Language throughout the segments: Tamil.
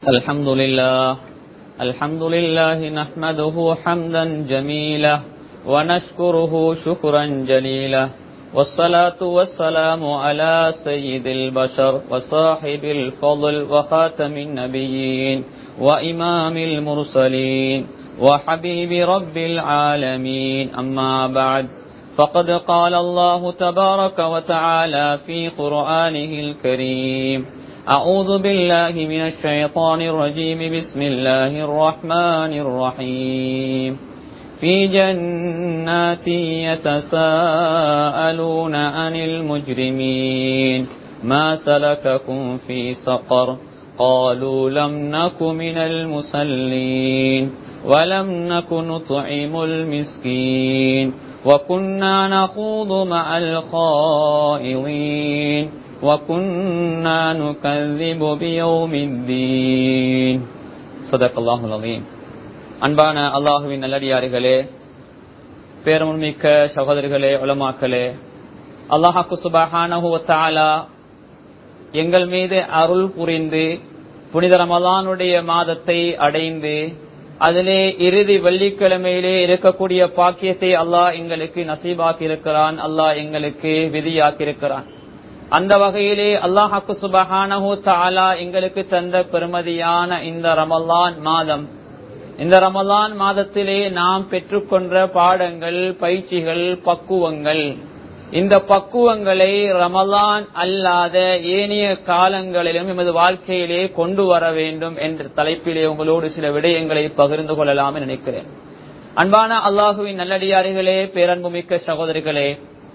الحمد لله الحمد لله نحمده حمدا جميلا ونشكره شكرا جليلا والصلاة والسلام على سيد البشر وصاحب الفضل وخاتم النبيين وإمام المرسلين وحبيب رب العالمين أما بعد فقد قال الله تبارك وتعالى في قرآنه الكريم أعوذ بالله من الشيطان الرجيم بسم الله الرحمن الرحيم في جنات يتساءلون عن المجرمين ما سلككم في سقر قالوا لم نك من المسلين ولم نك نطعم المسكين وكنا نخوض مع الخائضين وكنا نكذب بيوم الدين صدق الله العظيم அன்பான அல்லாஹுவின் நல்லடியார்களே பேரமுன்மிக்க சகோதரிகளே உலமாக்களே அல்லாஹாக்கு சுபஹானஹுவத்தாலா எங்கள் மீது அருள் புரிந்து புனித ரமலானுடைய மாதத்தை அடைந்து அதிலே இறுதி வெள்ளிக்கிழமையிலே இருக்கக்கூடிய பாக்கியத்தை அல்லாஹ் எங்களுக்கு நசீபாக்கி இருக்கிறான் அல்லாஹ் எங்களுக்கு விதியாக்கி இருக்கிறான் அந்த வகையிலே அல்லாஹாக்கு சுபஹானஹு தாலா எங்களுக்கு தந்த பெருமதியான இந்த ரமலான் மாதம் இந்த ரமலான் மாதத்திலே நாம் பெற்றுக்கொண்ட பாடங்கள் பயிற்சிகள் பக்குவங்கள் இந்த பக்குவங்களை ரமலான் அல்லாத ஏனைய காலங்களிலும் எமது வாழ்க்கையிலே கொண்டு வர வேண்டும் என்ற தலைப்பிலே உங்களோடு சில விடயங்களை பகிர்ந்து கொள்ளலாம் நினைக்கிறேன் அன்பான அல்லாஹுவின் நல்லடியாரிகளே பேரன்புமிக்க சகோதரிகளே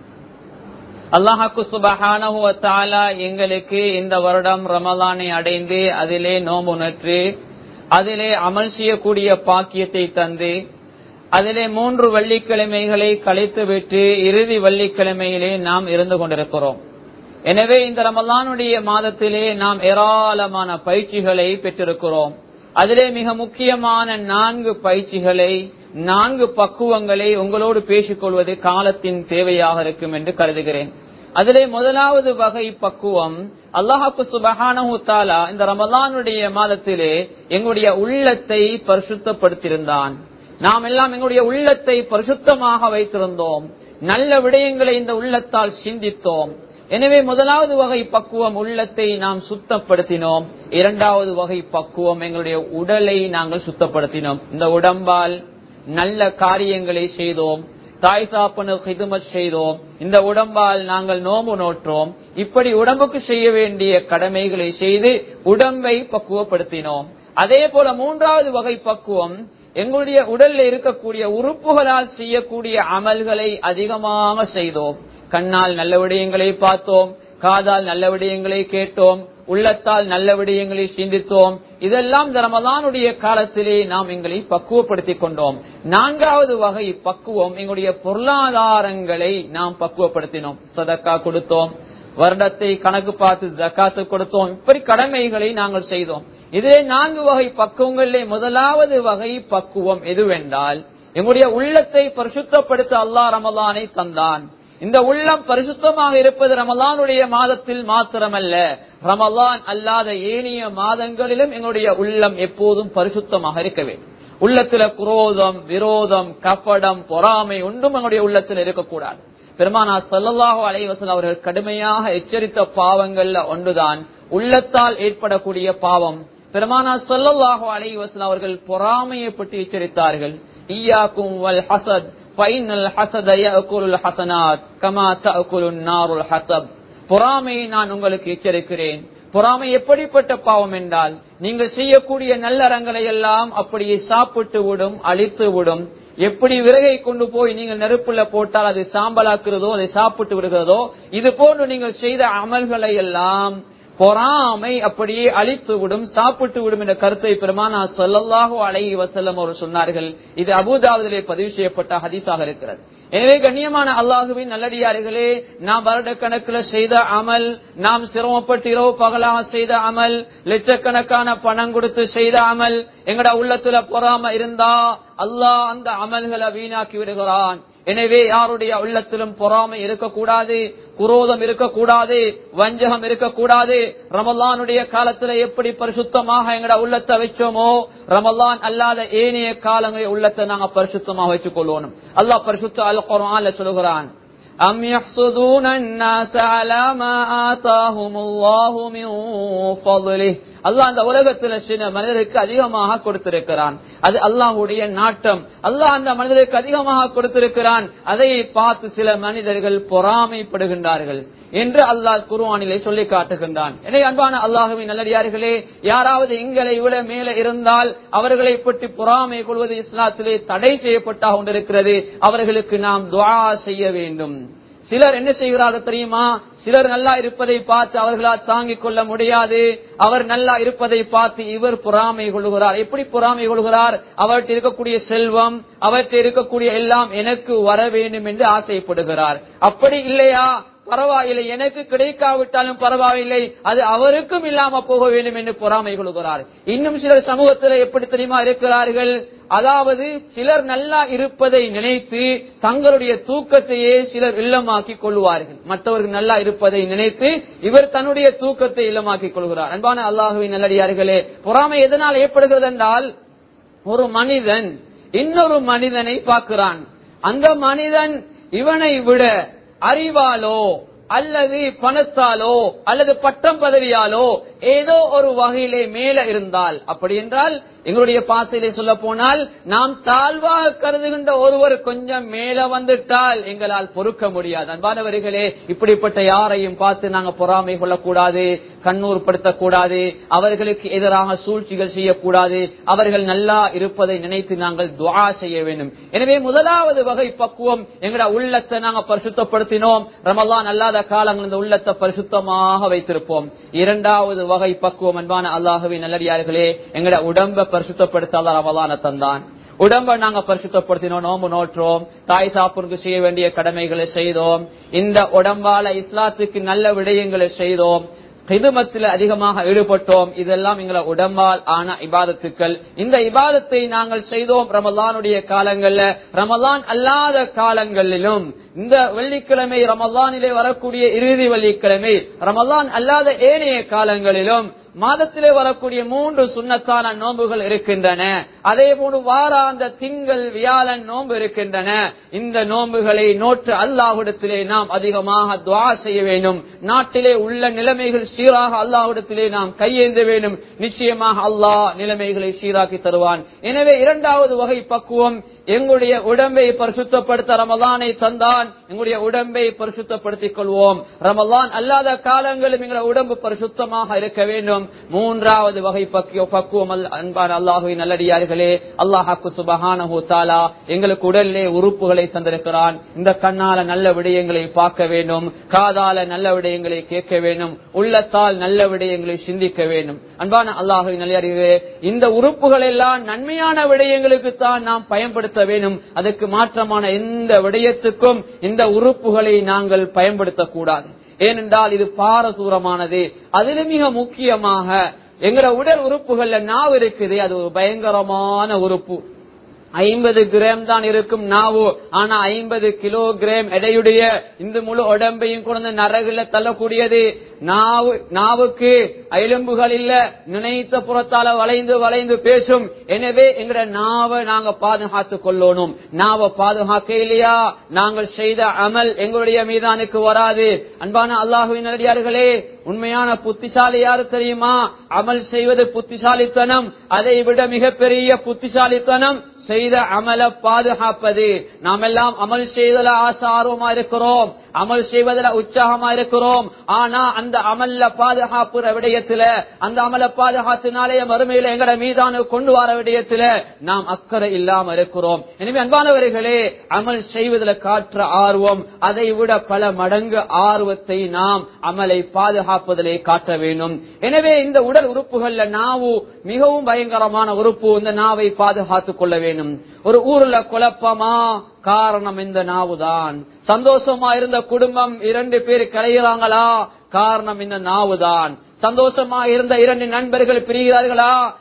அல்லாஹாக்கு சுபஹானஹுவத்தாலா எங்களுக்கு இந்த வருடம் ரமலானை அடைந்து அதிலே நோம்புணற்று அதிலே அமல் செய்யக்கூடிய பாக்கியத்தை தந்து அதிலே மூன்று வெள்ளிக்கிழமைகளை கழித்து விட்டு இறுதி வெள்ளிக்கிழமையிலே நாம் இருந்து கொண்டிருக்கிறோம் எனவே இந்த ரமலானுடைய மாதத்திலே நாம் ஏராளமான பயிற்சிகளை பெற்றிருக்கிறோம் அதிலே மிக முக்கியமான நான்கு பயிற்சிகளை நான்கு பக்குவங்களை உங்களோடு பேசிக்கொள்வது காலத்தின் தேவையாக இருக்கும் என்று கருதுகிறேன் அதிலே முதலாவது வகை பக்குவம் அல்லாஹாக்கு சுபஹானஹு தாலா இந்த ரமலானுடைய மாதத்திலே எங்களுடைய உள்ளத்தை பரிசுத்தப்படுத்தியிருந்தான் நாம் எல்லாம் எங்களுடைய உள்ளத்தை பரிசுத்தமாக வைத்திருந்தோம் நல்ல விடயங்களை இந்த உள்ளத்தால் சிந்தித்தோம் எனவே முதலாவது வகை பக்குவம் உள்ளத்தை நாம் சுத்தப்படுத்தினோம் இரண்டாவது வகை பக்குவம் எங்களுடைய உடலை நாங்கள் சுத்தப்படுத்தினோம் இந்த உடம்பால் நல்ல காரியங்களை செய்தோம் தாய் சாப்பனு ஹிதுமத் செய்தோம் இந்த உடம்பால் நாங்கள் நோம்பு நோற்றோம் இப்படி உடம்புக்கு செய்ய வேண்டிய கடமைகளை செய்து உடம்பை பக்குவப்படுத்தினோம் அதே போல மூன்றாவது வகை பக்குவம் எங்களுடைய உடல்ல இருக்கக்கூடிய உறுப்புகளால் செய்யக்கூடிய அமல்களை அதிகமாக செய்தோம் கண்ணால் நல்ல விடயங்களை பார்த்தோம் காதால் நல்ல விடயங்களை கேட்டோம் உள்ளத்தால் நல்ல விடயங்களை சிந்தித்தோம் இதெல்லாம் ரமதானுடைய காலத்திலே நாம் எங்களை பக்குவப்படுத்திக் கொண்டோம் நான்காவது வகை பக்குவம் எங்களுடைய பொருளாதாரங்களை நாம் பக்குவப்படுத்தினோம் சதக்கா கொடுத்தோம் வருடத்தை கணக்கு பார்த்து ஜக்காத்து கொடுத்தோம் இப்படி கடமைகளை நாங்கள் செய்தோம் இதிலே நான்கு வகை பக்குவங்களிலே முதலாவது வகை பக்குவம் எதுவென்றால் எங்களுடைய உள்ளத்தை பரிசுத்தப்படுத்த அல்லா ரமலானை தந்தான் இந்த உள்ளம் பரிசுத்தமாக இருப்பது ரமலானுடைய மாதத்தில் மாத்திரமல்ல ரமலான் அல்லாத ஏனைய மாதங்களிலும் எங்களுடைய உள்ளம் எப்போதும் பரிசுத்தமாக இருக்க வேண்டும் உள்ளத்துல குரோதம் விரோதம் கப்படம் பொறாமை ஒன்றும் எங்களுடைய உள்ளத்தில் இருக்கக்கூடாது பெருமானா சல்லல்லாஹு அலைவசல் அவர்கள் கடுமையாக எச்சரித்த பாவங்கள்ல ஒன்றுதான் உள்ளத்தால் ஏற்படக்கூடிய பாவம் பெருமானா சொல்லல்லாஹு அலைவசல் அவர்கள் பொறாமையை பற்றி எச்சரித்தார்கள் ஈயாக்கும் வல் ஹசத் பொறாமையை நான் உங்களுக்கு எச்சரிக்கிறேன் பொறாமை எப்படிப்பட்ட பாவம் என்றால் நீங்கள் செய்யக்கூடிய நல்லறங்களை எல்லாம் அப்படியே சாப்பிட்டு விடும் அழித்து விடும் எப்படி விறகை கொண்டு போய் நீங்கள் நெருப்புல போட்டால் அதை சாம்பலாக்குறதோ அதை சாப்பிட்டு விடுகிறதோ இது போன்று நீங்கள் செய்த அமல்களை எல்லாம் பொறாமை அப்படியே அழித்து விடும் சாப்பிட்டு விடும் என்ற கருத்தை பெருமானா சொல்லல்லாஹோ அலைஹி வசல்லம் அவர் சொன்னார்கள் இது அபுதாபுதிலே பதிவு செய்யப்பட்ட ஹதீஸாக இருக்கிறது எனவே கண்ணியமான அல்லாஹுவின் நல்லடியார்களே நாம் வருடக்கணக்கில் செய்த அமல் நாம் சிரமப்பட்டு இரவு பகலாக செய்த அமல் லட்சக்கணக்கான பணம் கொடுத்து செய்த அமல் எங்கட உள்ளத்துல பொறாம இருந்தா அல்லாஹ் அந்த அமல்களை வீணாக்கி விடுகிறான் எனவே யாருடைய உள்ளத்திலும் பொறாமை இருக்கக்கூடாது குரோதம் இருக்கக்கூடாது வஞ்சகம் இருக்கக்கூடாது ரமலானுடைய காலத்துல எப்படி பரிசுத்தமாக எங்கட உள்ளத்தை வச்சோமோ ரமலான் அல்லாத ஏனைய காலங்களில் உள்ளத்தை நாங்க பரிசுத்தமாக வச்சுக் கொள்ளணும் அல்லாஹ் பரிசுத்த அல் குர்ஆன்ல சொல்லுகிறான் أم يحسدون الناس على ما آتاهم الله من فضله அல்லாஹ் அந்த உலகத்துல சில மனிதருக்கு அதிகமாக கொடுத்திருக்கிறான் அது அல்லாஹுடைய நாட்டம் அல்லாஹ் அந்த மனிதருக்கு அதிகமாக கொடுத்திருக்கிறான் அதை பார்த்து சில மனிதர்கள் பொறாமைப்படுகின்றார்கள் என்று அல்லாஹ் குருவானிலே சொல்லி காட்டுகின்றான் எனவே அன்பான அல்லாஹுவின் நல்லடியார்களே யாராவது எங்களை விட மேல இருந்தால் அவர்களை பற்றி பொறாமை கொள்வது இஸ்லாத்திலே தடை செய்யப்பட்டாக கொண்டிருக்கிறது அவர்களுக்கு நாம் துவா செய்ய வேண்டும் சிலர் என்ன செய்கிறார்கள் தெரியுமா சிலர் நல்லா இருப்பதை பார்த்து அவர்களால் தாங்கிக் கொள்ள முடியாது அவர் நல்லா இருப்பதை பார்த்து இவர் பொறாமை கொள்கிறார் எப்படி பொறாமை கொள்கிறார் அவர்கிட்ட இருக்கக்கூடிய செல்வம் அவர்கிட்ட இருக்கக்கூடிய எல்லாம் எனக்கு வர வேண்டும் என்று ஆசைப்படுகிறார் அப்படி இல்லையா பரவாயில்லை எனக்கு கிடைக்காவிட்டாலும் பரவாயில்லை அது அவருக்கும் இல்லாம போக வேண்டும் என்று பொறாமை கொள்கிறார் இன்னும் சிலர் சமூகத்தில் எப்படி தெரியுமா இருக்கிறார்கள் அதாவது சிலர் நல்லா இருப்பதை நினைத்து தங்களுடைய தூக்கத்தையே சிலர் இல்லமாக்கி கொள்வார்கள் மற்றவர்கள் நல்லா இருப்பதை நினைத்து இவர் தன்னுடைய தூக்கத்தை இல்லமாக்கிக் கொள்கிறார் அன்பான அல்லாஹுவின் நல்லடியார்களே பொறாமை எதனால் ஏற்படுகிறது என்றால் ஒரு மனிதன் இன்னொரு மனிதனை பார்க்கிறான் அந்த மனிதன் இவனை விட அறிவாலோ அல்லது பணத்தாலோ அல்லது பட்டம் பதவியாலோ ஏதோ ஒரு வகையிலே மேல இருந்தால் அப்படி என்றால் எங்களுடைய பாசையிலே சொல்ல போனால் நாம் தாழ்வாக கருதுகின்ற ஒருவர் கொஞ்சம் மேல வந்துட்டால் எங்களால் பொறுக்க முடியாது அன்பானவர்களே இப்படிப்பட்ட யாரையும் பார்த்து நாங்க பொறாமை கொள்ளக்கூடாது கண்ணூர் படுத்தக்கூடாது அவர்களுக்கு எதிராக சூழ்ச்சிகள் செய்யக்கூடாது அவர்கள் நல்லா இருப்பதை நினைத்து நாங்கள் துவா செய்ய வேண்டும் எனவே முதலாவது வகை பக்குவம் எங்கட உள்ளத்தை நாங்க பரிசுத்தப்படுத்தினோம் ரமலான் அல்லாத காலங்கள் இந்த உள்ளத்தை பரிசுத்தமாக வைத்திருப்போம் இரண்டாவது வகை பக்குவம் அன்பான அல்லாஹுவின் நல்லடியார்களே எங்கட உடம்ப பரிசுத்தப்படுத்த அல்லா ரமலான தந்தான் உடம்ப நாங்க பரிசுத்தப்படுத்தினோம் நோம்பு நோற்றோம் தாய் சாப்பிற்கு செய்ய வேண்டிய கடமைகளை செய்தோம் இந்த உடம்பால இஸ்லாத்துக்கு நல்ல விடயங்களை செய்தோம் ஹிதுமத்தில் அதிகமாக ஈடுபட்டோம் இதெல்லாம் எங்களை உடம்பால் ஆன இபாதத்துக்கள் இந்த இபாதத்தை நாங்கள் செய்தோம் ரமலானுடைய காலங்கள்ல ரமலான் அல்லாத காலங்களிலும் இந்த வெள்ளிக்கிழமை ரமலானிலே வரக்கூடிய இறுதி வெள்ளிக்கிழமை ரமலான் அல்லாத ஏனைய காலங்களிலும் மாதத்திலே வரக்கூடிய மூன்று சுண்ணத்தான நோன்புகள் இருக்கின்றன அதே போன்று வாராந்த திங்கள் வியாழன் நோன்பு இருக்கின்றன இந்த நோன்புகளை நோற்று அல்லாஹுடத்திலே நாம் அதிகமாக துவா செய்ய வேண்டும் நாட்டிலே உள்ள நிலைமைகள் சீராக அல்லாஹுடத்திலே நாம் கையேந்த வேண்டும் நிச்சயமாக அல்லாஹ் நிலைமைகளை சீராக்கி தருவான் எனவே இரண்டாவது வகை பக்குவம் எங்களுடைய உடம்பை பரிசுத்தப்படுத்த ரமலானை தந்தான் எங்களுடைய உடம்பை பரிசுத்தப்படுத்திக் கொள்வோம் ரமலான் அல்லாத காலங்களும் எங்களுடைய உடம்பு பரிசுத்தமாக இருக்க வேண்டும் மூன்றாவது வகை பக்கிய பக்குவம் அல்- அன்பான அல்லாஹுவின் நல்லடியார்களே அல்லாஹாக்கு சுபஹான தாலா எங்களுக்கு உடலிலே உறுப்புகளை தந்திருக்கிறான் இந்த கண்ணால நல்ல விடயங்களை பார்க்க வேண்டும் காதால நல்ல விடயங்களை கேட்க வேண்டும் உள்ளத்தால் நல்ல விடயங்களை சிந்திக்க வேண்டும் அன்பான அல்லாஹுவின் நல்லடியார்களே இந்த உறுப்புகள் எல்லாம் நன்மையான விடயங்களுக்கு தான் நாம் பயன்படுத்த வேண்டும் அதற்கு மாற்றமான எந்த விடயத்துக்கும் இந்த உறுப்புகளை நாங்கள் பயன்படுத்தக்கூடாது ஏனென்றால் இது பாரதூரமானது அதில் மிக முக்கியமாக எங்கட உடல் உறுப்புகள்ல நாவு இருக்குது அது ஒரு பயங்கரமான உறுப்பு ஐம்பது கிராம் தான் இருக்கும் நாவு ஆனா ஐம்பது கிலோ கிராம் எடையுடைய இந்த முழு உடம்பையும் கொண்டு நரகுல தள்ளக்கூடியது நாவு நாவுக்கு எலும்புகள் இல்ல நினைத்த புறத்தால வளைந்து வளைந்து பேசும் எனவே எங்கட நாவை நாங்க பாதுகாத்து கொள்ளணும் நாவை பாதுகாக்க இல்லையா நாங்கள் செய்த அமல் எங்களுடைய மீதானுக்கு வராது அன்பான அல்லாஹுவின் நல்லடியார்களே உண்மையான புத்திசாலி யாரு தெரியுமா அமல் செய்வது புத்திசாலித்தனம் அதை விட மிகப்பெரிய புத்திசாலித்தனம் செய்த அமல பாதுகாப்பது நாம் எல்லாம் அமல் செய்தல ஆசை ஆர்வமா இருக்கிறோம் அமல் செய்வதில் உற்சாகமா இருக்கிறோம் ஆனா அந்த அமல்ல பாதுகாப்புற விடயத்துல அந்த அமல பாதுகாத்தினாலே மறுமையில எங்கட மீதான கொண்டு வர விடயத்துல நாம் அக்கறை இல்லாம இருக்கிறோம் எனவே அன்பானவர்களே அமல் செய்வதில் காற்ற ஆர்வம் அதை விட பல மடங்கு ஆர்வத்தை நாம் அமலை பாதுகாப்பதிலே காட்ட வேண்டும் எனவே இந்த உடல் உறுப்புகள்ல நாவு மிகவும் பயங்கரமான உறுப்பு இந்த நாவை பாதுகாத்துக் கொள்ள வேண்டும் ஒரு ஊர்ல குழப்பமா காரணம் இந்த நாவுதான் சந்தோஷமா இருந்த குடும்பம் இரண்டு பேர் கரைகிறாங்களா காரணம் இந்த நாவுதான் சந்தோஷமா இருந்த இரண்டு நண்பர்கள் பிரிகிறார்களா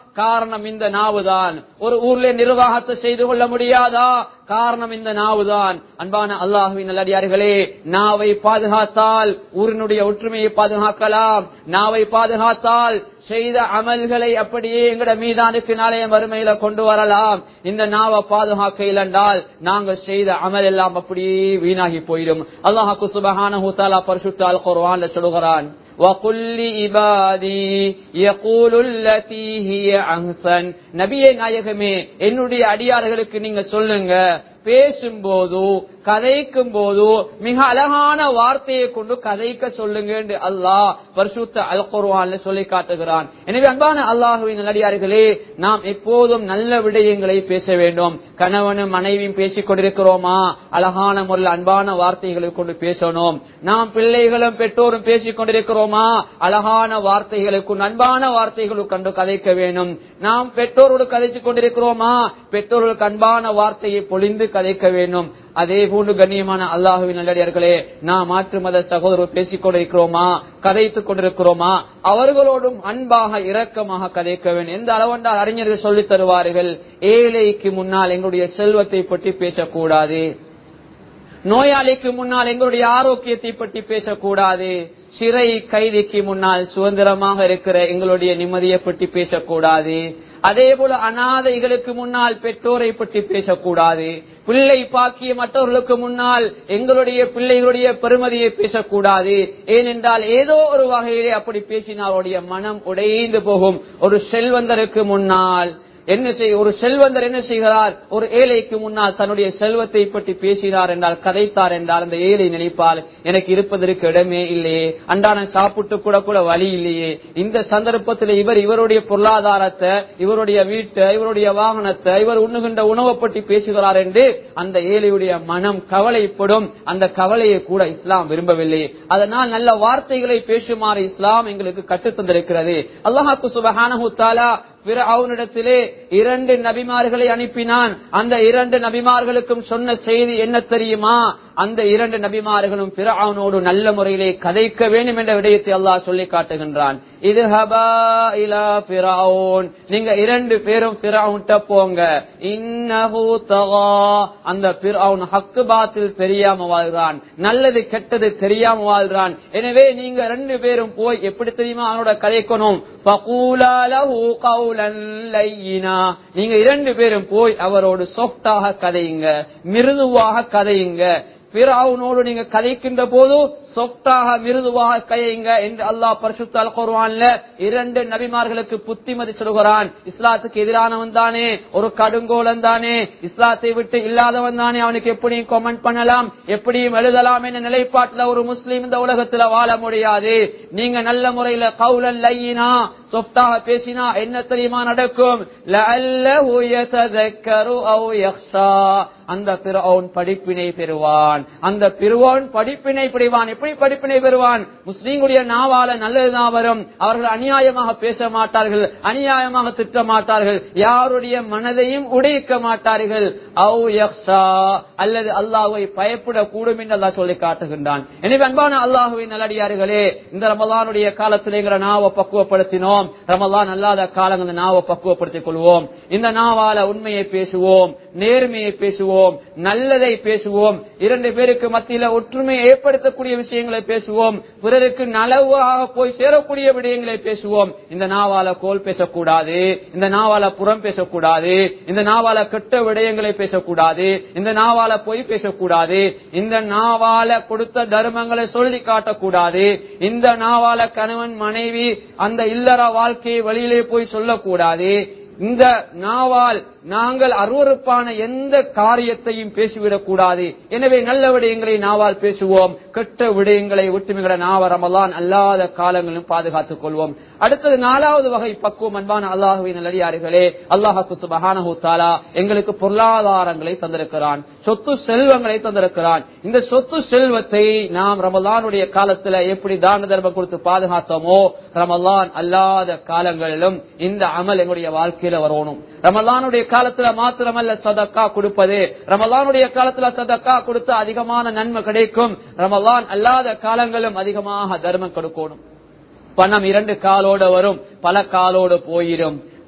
காரணம் இந்த நாவுதான் ஒரு ஊர்ல நிர்வாகத்தை செய்து கொள்ள முடியாதா காரணம் இந்த நாவுதான் அன்பான அல்லாஹுவின் நல்லடியார்களே நாவை பாதுகாத்தால் ஊரினுடைய ஒற்றுமையை பாதுகாக்கலாம் நாவை பாதுகாத்தால் செய்த அமல்களை அப்படியே எங்கட மீதானுக்கு நாளைய வறுமையில கொண்டு வரலாம் இந்த நாவை பாதுகாக்க இல்லைன்றால் நாங்கள் செய்த அமல் எல்லாம் அப்படியே வீணாகி போயிடும் அல்லாஹாக்கு சுபஹான ஹூத்தாலா பரிசுத்தால் குர்ஆன்ல சொல்லுகிறான் وَقُلْ لِعِبَادِي يَقُولُوا الَّتِي هِيَ أَحْسَنُ நபியே நாயகமே என்னுடைய அடியார்களுக்கு நீங்க சொல்லுங்க பேசும்போது கதைக்கும் போது மிக அழகான வார்த்தையை கொண்டு கதைக்க சொல்லுங்க என்று அல்லாஹ் பரிசுத்த அல் குர்ஆன்ல சொல்லி காட்டுகிறான் எனவே அன்பான அல்லாஹுவின் நல்லடியார்களே நாம் எப்போதும் நல்ல விடயங்களை பேச வேண்டும் கணவனும் மனைவியும் பேசிக் கொண்டிருக்கிறோமா அழகான முறையில் அன்பான வார்த்தைகளை கொண்டு பேசணும் நாம் பிள்ளைகளும் பெற்றோரும் பேசிக் கொண்டிருக்கிறோமா அழகான வார்த்தைகளை கொண்டு அன்பான வார்த்தைகளை கண்டு கதைக்க வேண்டும் நாம் பெற்றோரோடு கதைத்துக் கொண்டிருக்கிறோமா பெற்றோர்களுக்கு அன்பான வார்த்தையை பொழிந்து கதைக்க வேண்டும் அதே போன்று கண்ணியமான அல்லாஹுவின் நல்லடியார்களே நாம் மாற்று மத சகோதரர் பேசிக் கொண்டிருக்கிறோமா கதைத்துக் கொண்டிருக்கிறோமா அவர்களோடும் அன்பாக இரக்கமாக கதைக்க வேண்டும் எந்த அளவென்றால் அறிஞர்கள் சொல்லித் தருவார்கள் ஏழைக்கு முன்னால் எங்களுடைய செல்வத்தை பற்றி பேசக்கூடாது நோயாளிக்கு முன்னால் எங்களுடைய ஆரோக்கியத்தை பற்றி பேசக்கூடாது சிறை கைதிக்கு முன்னால் சுதந்திரமாக இருக்கிற எங்களுடைய நிம்மதியை பற்றி பேசக்கூடாது அதே போல அனாதைகளுக்கு முன்னால் பெற்றோரை பற்றி பேசக்கூடாது பிள்ளை பாக்கிய மற்றவர்களுக்கு முன்னால் எங்களுடைய பிள்ளைகளுடைய பெருமதியை பேசக்கூடாது ஏனென்றால் ஏதோ ஒரு வகையிலே அப்படி பேசினால் அவருடைய மனம் உடைந்து போகும் ஒரு செல்வந்தருக்கு முன்னால் என்ன செய் ஒரு செல்வந்தர் என்ன செய்கிறார் ஒரு ஏழைக்கு முன்னால் தன்னுடைய செல்வத்தை பற்றி பேசினார் என்றால் கதைத்தார் என்றால் அந்த ஏழை நினைப்பால் எனக்கு இருப்பதற்கு இடமே இல்லையே அன்றாட சாப்பிட்டு கூட கூட வழி இல்லையே இந்த சந்தர்ப்பத்தில் இவர் இவருடைய பொருளாதாரத்தை இவருடைய வீட்டை இவருடைய வாகனத்தை இவர் உண்ணுகின்ற உணவை பற்றி பேசுகிறார் என்று அந்த ஏழையுடைய மனம் கவலைப்படும் அந்த கவலையை கூட இஸ்லாம் விரும்பவில்லை அதனால் நல்ல வார்த்தைகளை பேசுமாறு இஸ்லாம் எங்களுக்கு கற்றுத் தந்திருக்கிறது அல்லாஹாக்கு சுபஹானஹு தாலா பிறவுனிடத்திலே இரண்டு நபிமார்களை அனுப்பினான் அந்த இரண்டு நபிமார்களுக்கும் சொன்ன செய்தி என்ன தெரியுமா அந்த இரண்டு நபிமார்களும் பிறவுனோடு நல்ல முறையிலே கதைக்க வேண்டும் என்ற விடயத்தை அல்லாஹ் சொல்லி காட்டுகின்றான் இது நீங்க இரண்டு பேரும் பிறவுன்ட்ட போங்க இன்னஹு தகா அந்த பிறவுன் ஹக்கு பாத்தில் தெரியாம வாழ்கிறான் நல்லது கெட்டது தெரியாம வாழ்கிறான் எனவே நீங்க ரெண்டு பேரும் போய் எப்படி தெரியுமா அவனோட கதைக்கணும் நீங்க இரண்டு பேரும் போய் அவரோடு சொஃப்டாக கதையுங்க மிருதுவாக கதையுங்க பிறவுனோடு நீங்க கதைக்கின்ற போது சொப்டாக மிருதுவாக கையுங்க என்று அல்லாஹ் பரிசுத்தால் கூறுவான்ல இரண்டு நபிமார்களுக்கு புத்திமதி சொல்கிறான் இஸ்லாத்துக்கு எதிரானவன் தானே ஒரு கடுங்கோலன் தானே இஸ்லாத்தை விட்டு இல்லாதவன் தானே அவனுக்கு எப்படியும் கமெண்ட் பண்ணலாம் எப்படியும் எழுதலாம் என்ற நிலைப்பாட்டுல ஒரு முஸ்லீம் இந்த உலகத்துல வாழ முடியாது நீங்க நல்ல முறையில கவுலன் லையினா சொப்டாக பேசினா என்ன தெரியுமா நடக்கும் அந்த பிறவன் படிப்பினை பெறுவான் அந்த பிறவன் படிப்பினை பெறுவான் எப்படி படிப்பினை பெறுவான் முஸ்லீம்களுடைய நாவால நல்லதுதான் வரும் அவர்கள் அநியாயமாக பேச மாட்டார்கள் அநியாயமாக திட்ட மாட்டார்கள் யாருடைய மனதையும் உடைக்க மாட்டார்கள் அல்லது அல்லாஹுவை பயப்படக்கூடும் என்று அல்லா சொல்லி காட்டுகின்றான் எனவே அன்பான அல்லாஹுவின் நல்லடியார்களே இந்த ரமலானுடைய காலத்தில் எங்களை நாவை பக்குவப்படுத்தினோம் ரமலான் அல்லாத காலங்கள் நாவை பக்குவப்படுத்திக் கொள்வோம் இந்த நாவால உண்மையை பேசுவோம் நேர்மையை பேசுவோம் நல்லதை பேசுவோம் இரண்டு பேருக்கு மத்தியில ஒற்றுமையை ஏற்படுத்தக்கூடிய விஷயங்களை பேசுவோம் பிறருக்கு நலவாக போய் சேரக்கூடிய விடயங்களை பேசுவோம் இந்த நாவால கோல் பேசக்கூடாது இந்த நாவால புறம் பேசக்கூடாது இந்த நாவால கெட்ட விடயங்களை பேசக்கூடாது இந்த நாவால பொய் பேசக்கூடாது இந்த நாவால கொடுத்த தர்மங்களை சொல்லி காட்டக்கூடாது இந்த நாவால கணவன் மனைவி அந்த இல்லற வாழ்க்கையை வழியிலே போய் சொல்லக்கூடாது இந்த நாவால் நாங்கள் அருவறுப்பான எந்த காரியத்தையும் பேசிவிடக் கூடாது எனவே நல்ல விடயங்களை நாவால் பேசுவோம் கெட்ட விடயங்களை விட்டுமிகிற நாவ ரமலான் அல்லாத காலங்களும் பாதுகாத்துக் கொள்வோம் அடுத்தது நாலாவது வகை பக்குவம் அன்பான அல்லாஹுவின் நல்லடியார்களே அல்லாஹாக்கு சுபஹானஹு தாலா எங்களுக்கு பொருளாதாரங்களை தந்திருக்கிறான் சொத்து செல்வங்களை தந்திருக்கிறான் இந்த சொத்து செல்வத்தை நாம் ரமலானுடைய காலத்துல எப்படி தான தர்மம் கொடுத்து பாதுகாத்தோமோ ரமலான் அல்லாத காலங்களிலும் இந்த அமல் எங்களுடைய வாழ்க்கையில வரணும் ரமலானுடைய காலத்துல மாத்திரமல்ல சதக்கா கொடுப்பது ரமலானுடைய காலத்துல சதக்கா கொடுத்து அதிகமான நன்மை கிடைக்கும் ரமலான் அல்லாத காலங்களும் அதிகமாக தர்மம் கொடுக்கணும் பணம் இரண்டு காலோட வரும் பல காலோடு போயிடும்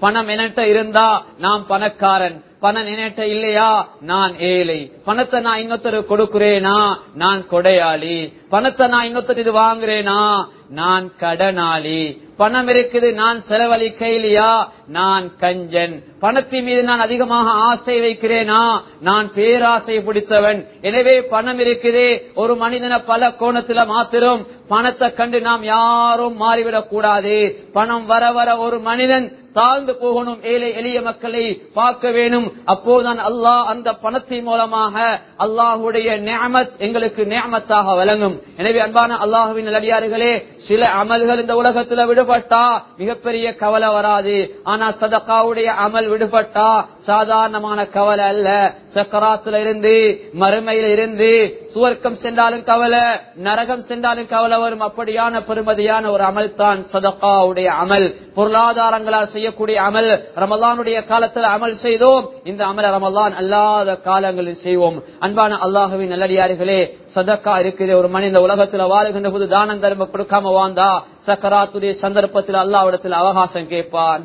பணம் என்கிட்ட இருந்தா நான் பணக்காரன் பணம் என்கிட்ட இல்லையா நான் ஏழை பணத்தை நான் இன்னொருத்தர் கொடுக்கிறேனா நான் கொடையாளி பணத்தை நான் இன்னொருத்தர் இது வாங்குறேனா நான் கடனாளி பணம் இருக்குது நான் செலவழிக்க இல்லையா நான் கஞ்சன் பணத்தின் மீது நான் அதிகமாக ஆசை வைக்கிறேனா நான் பேராசை பிடித்தவன் எனவே பணம் இருக்குதே ஒரு மனிதனை பல கோணத்துல மாத்திரம் பணத்தை கண்டு நாம் யாரும் மாறிவிடக் கூடாது பணம் வர வர ஒரு மனிதன் தாழ்ந்து போகணும் ஏழை எளிய மக்களை பார்க்க வேணும் அப்போதுதான் அல்லாஹ் அந்த பணத்தின் மூலமாக அல்லாஹுடைய நியமத் எங்களுக்கு நியமத்தாக வழங்கும் எனவே அன்பான அல்லாஹுவின் நல்லடியார்களே சில அமல்கள் இந்த உலகத்துல விடுபட்டா மிகப்பெரிய கவலை வராது ஆனா சதக்காவுடைய அமல் விடுபட்டா சாதாரணமான கவலை அல்ல சக்கராத்துல இருந்து மறுமையில இருந்து சுவர்க்கம் சென்றாலும் கவலை நரகம் சென்றாலும் கவலை வரும் அப்படியான பெருமதியான ஒரு அமல் தான் சதக்காவுடைய அமல் பொருளாதாரங்களால் செய்யக்கூடிய அமல் ரமலானுடைய காலத்தில் அமல் செய்தோம் இந்த அமல் ரமலான் அல்லாத காலங்களில் செய்வோம் அன்பான அல்லாஹுவின் நல்லடியார்களே சதக்கா இருக்குது ஒரு மனித உலகத்துல வாழுகின்ற போது தானம் தர்ம கொடுக்காம வாழ்ந்தா சக்கராத்துடைய சந்தர்ப்பத்தில் அல்லாவிடத்தில் அவகாசம் கேட்பான்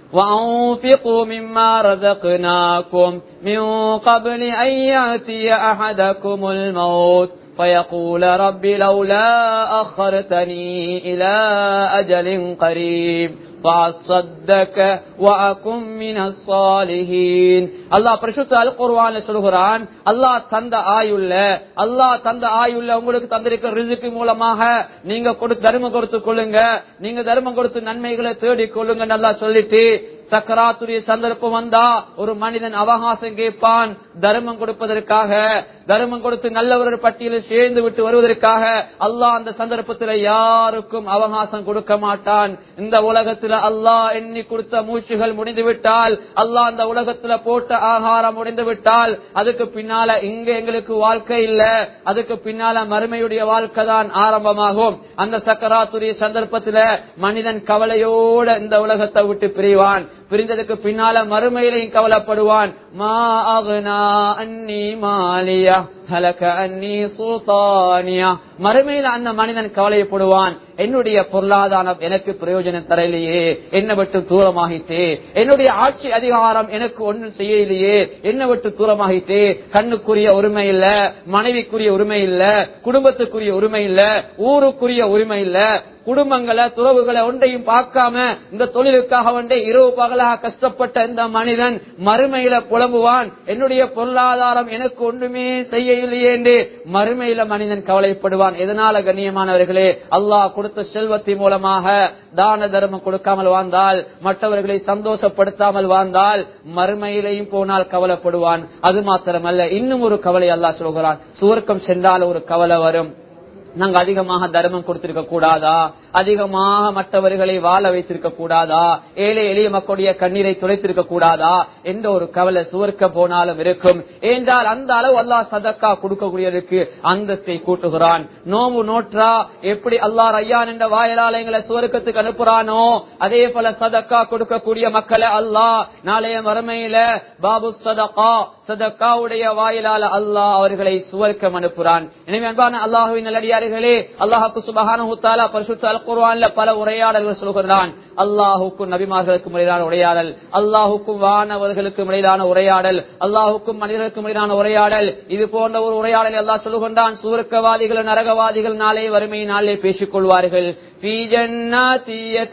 وأنفقوا مما رزقناكم من قبل أن يأتي أحدكم الموت فيقول رب لولا أخرتني إلى أجل قريب فأصدك وأكن من الصالحين அல்லாஹ் பரிசுத்த அல் குர்ஆன்ல சொல்கிறான் அல்லாஹ் தந்த ஆயுள்ள அல்லாஹ் தந்த ஆயுள்ள உங்களுக்கு தந்திருக்க ரிசுக்கு மூலமாக நீங்க கொடுத்து தர்மம் கொடுத்து கொள்ளுங்க நீங்க தர்மம் கொடுத்து நன்மைகளை தேடிக் கொள்ளுங்க நல்லா சொல்லிட்டு சக்கராத்துரிய சந்தர்ப்பம் வந்தா ஒரு மனிதன் அவகாசம் கேட்பான் தர்மம் கொடுப்பதற்காக தர்மம் கொடுத்து நல்லவர்கள் பட்டியலில் சேர்ந்து விட்டு வருவதற்காக அல்லாஹ் அந்த சந்தர்ப்பத்தில் யாருக்கும் அவகாசம் கொடுக்க மாட்டான் இந்த உலகத்துல அல்லாஹ் எண்ணி கொடுத்த மூச்சுகள் முடிந்து விட்டால் அல்லாஹ் அந்த உலகத்துல போட்ட ஆகாரம் முடிந்து விட்டால் அதுக்கு பின்னால இங்க எங்களுக்கு வாழ்க்கை இல்ல அதுக்கு பின்னால மறுமையுடைய வாழ்க்கை தான் ஆரம்பமாகும் அந்த சக்கராத்துரிய சந்தர்ப்பத்துல மனிதன் கவலையோட இந்த உலகத்தை விட்டு பிரிவான் பிரிந்ததுக்கு பின்னால மறுமையிலையும் கவலைப்படுவான் மா அகுனா அன்னி மாலியா ஹலக அன்னி சுல்தானியா மறுமையில அந்த மனிதன் கவலைப்படுவான் என்னுடைய பொருளாதாரம் எனக்கு பிரயோஜனம் தரலையே என்னை விட்டு தூரமாகிட்டே என்னுடைய ஆட்சி அதிகாரம் எனக்கு ஒன்றும் செய்யலையே என்னை விட்டு தூரமாகிட்டே கண்ணுக்குரிய உரிமை இல்ல மனைவிக்குரிய உரிமை இல்ல குடும்பத்துக்குரிய உரிமை இல்ல ஊருக்குரிய உரிமை இல்ல குடும்பங்களை துறவுகளை ஒன்றையும் பார்க்காம இந்த தொழிலுக்காக ஒன்றே இரவு பகலாக கஷ்டப்பட்ட இந்த மனிதன் மறுமையில புலம்புவான் என்னுடைய பொருளாதாரம் எனக்கு ஒன்றுமே செய்யலையே என்று மறுமையில மனிதன் கவலைப்படுவான் எதனால கண்ணியமானவர்களே அல்லாஹ் கொடுத்த செல்வத்தின் மூலமாக தான தர்மம் கொடுக்காமல் வாழ்ந்தால் மற்றவர்களை சந்தோஷப்படுத்தாமல் வாழ்ந்தால் மறுமையிலையும் போனால் கவலைப்படுவான் அது மாத்திரமல்ல இன்னும் ஒரு கவலை அல்லாஹ் சொல்கிறான் சுவர்க்கம் சென்றால் ஒரு கவலை வரும் நாங்க அதிகமாக தர்மம் கொடுத்திருக்க கூடாதா அதிகமாக மற்றவர்களை வாழ வைத்திருக்க கூடாதா ஏழை எளிய மக்களுடைய கண்ணீரை துளைத்திருக்க கூடாதா என்ற ஒரு கவலை சுவர்க்க போனாலும் இருக்கும் ஏன்றால் அந்த அளவு அல்லாஹ் சதக்கா கொடுக்கக்கூடியதற்கு அந்தத்தை கூட்டுகிறான் நோம்பு நோற்றா எப்படி அல்லாஹ் ஐயான் என்ற வாயலால எங்களை சுவர்க்கத்துக்கு அனுப்புறானோ அதே போல சதக்கா கொடுக்கக்கூடிய மக்களை அல்லாஹ் நாளைய மறுமையில பாபு சதகா சதக்காவுடைய வாயிலால அல்லாஹ் அவர்களை சுவர்க்கம் அனுப்புறான் எனவே அன்பான அல்லாஹுவின் நல்லடியார்களே அல்லாஹுக்கு சுபகான பரிசுத்த அல் குர்ஆன்ல பல உரையாடல்கள் சொல்கிறான் அல்லாஹுக்கும் நபிமார்களுக்கும் இடையிலான உரையாடல் அல்லாஹுக்கும் வானவர்களுக்கும் இடையிலான உரையாடல் அல்லாஹுக்கும் மனிதர்களுக்கும் இடையிலான உரையாடல் இது போன்ற ஒரு உரையாடல் அல்லாஹ் சொல்லுகின்றான் சூரக்கவாதிகள் நரகவாதிகள் நாளே வறுமை நாளே பேசிக் கொள்வார்கள் في جنات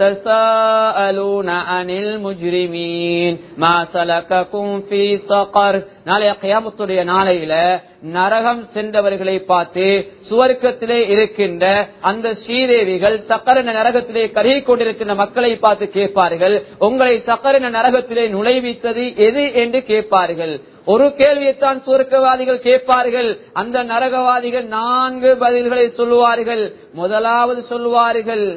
يتساءلون عن المجرمين ما سلككم في سقر நாளைய கியாமத்துடைய நாளையில நரகம் சென்றவர்களை பார்த்து சுவர்க்கத்திலே இருக்கின்ற அந்த ஸ்ரீதேவிகள் சக்கரன நரகத்திலே கருகி கொண்டிருக்கின்ற மக்களை பார்த்து கேட்பார்கள் உங்களை சக்கரன நரகத்திலே நுழைவித்தது எது என்று கேட்பார்கள் ஒரு கேள்வியைத்தான் சுவர்க்கவாதிகள் கேட்பார்கள் அந்த நரகவாதிகள் நான்கு பதில்களை சொல்லுவார்கள் முதலாவது சொல்லுவார்கள்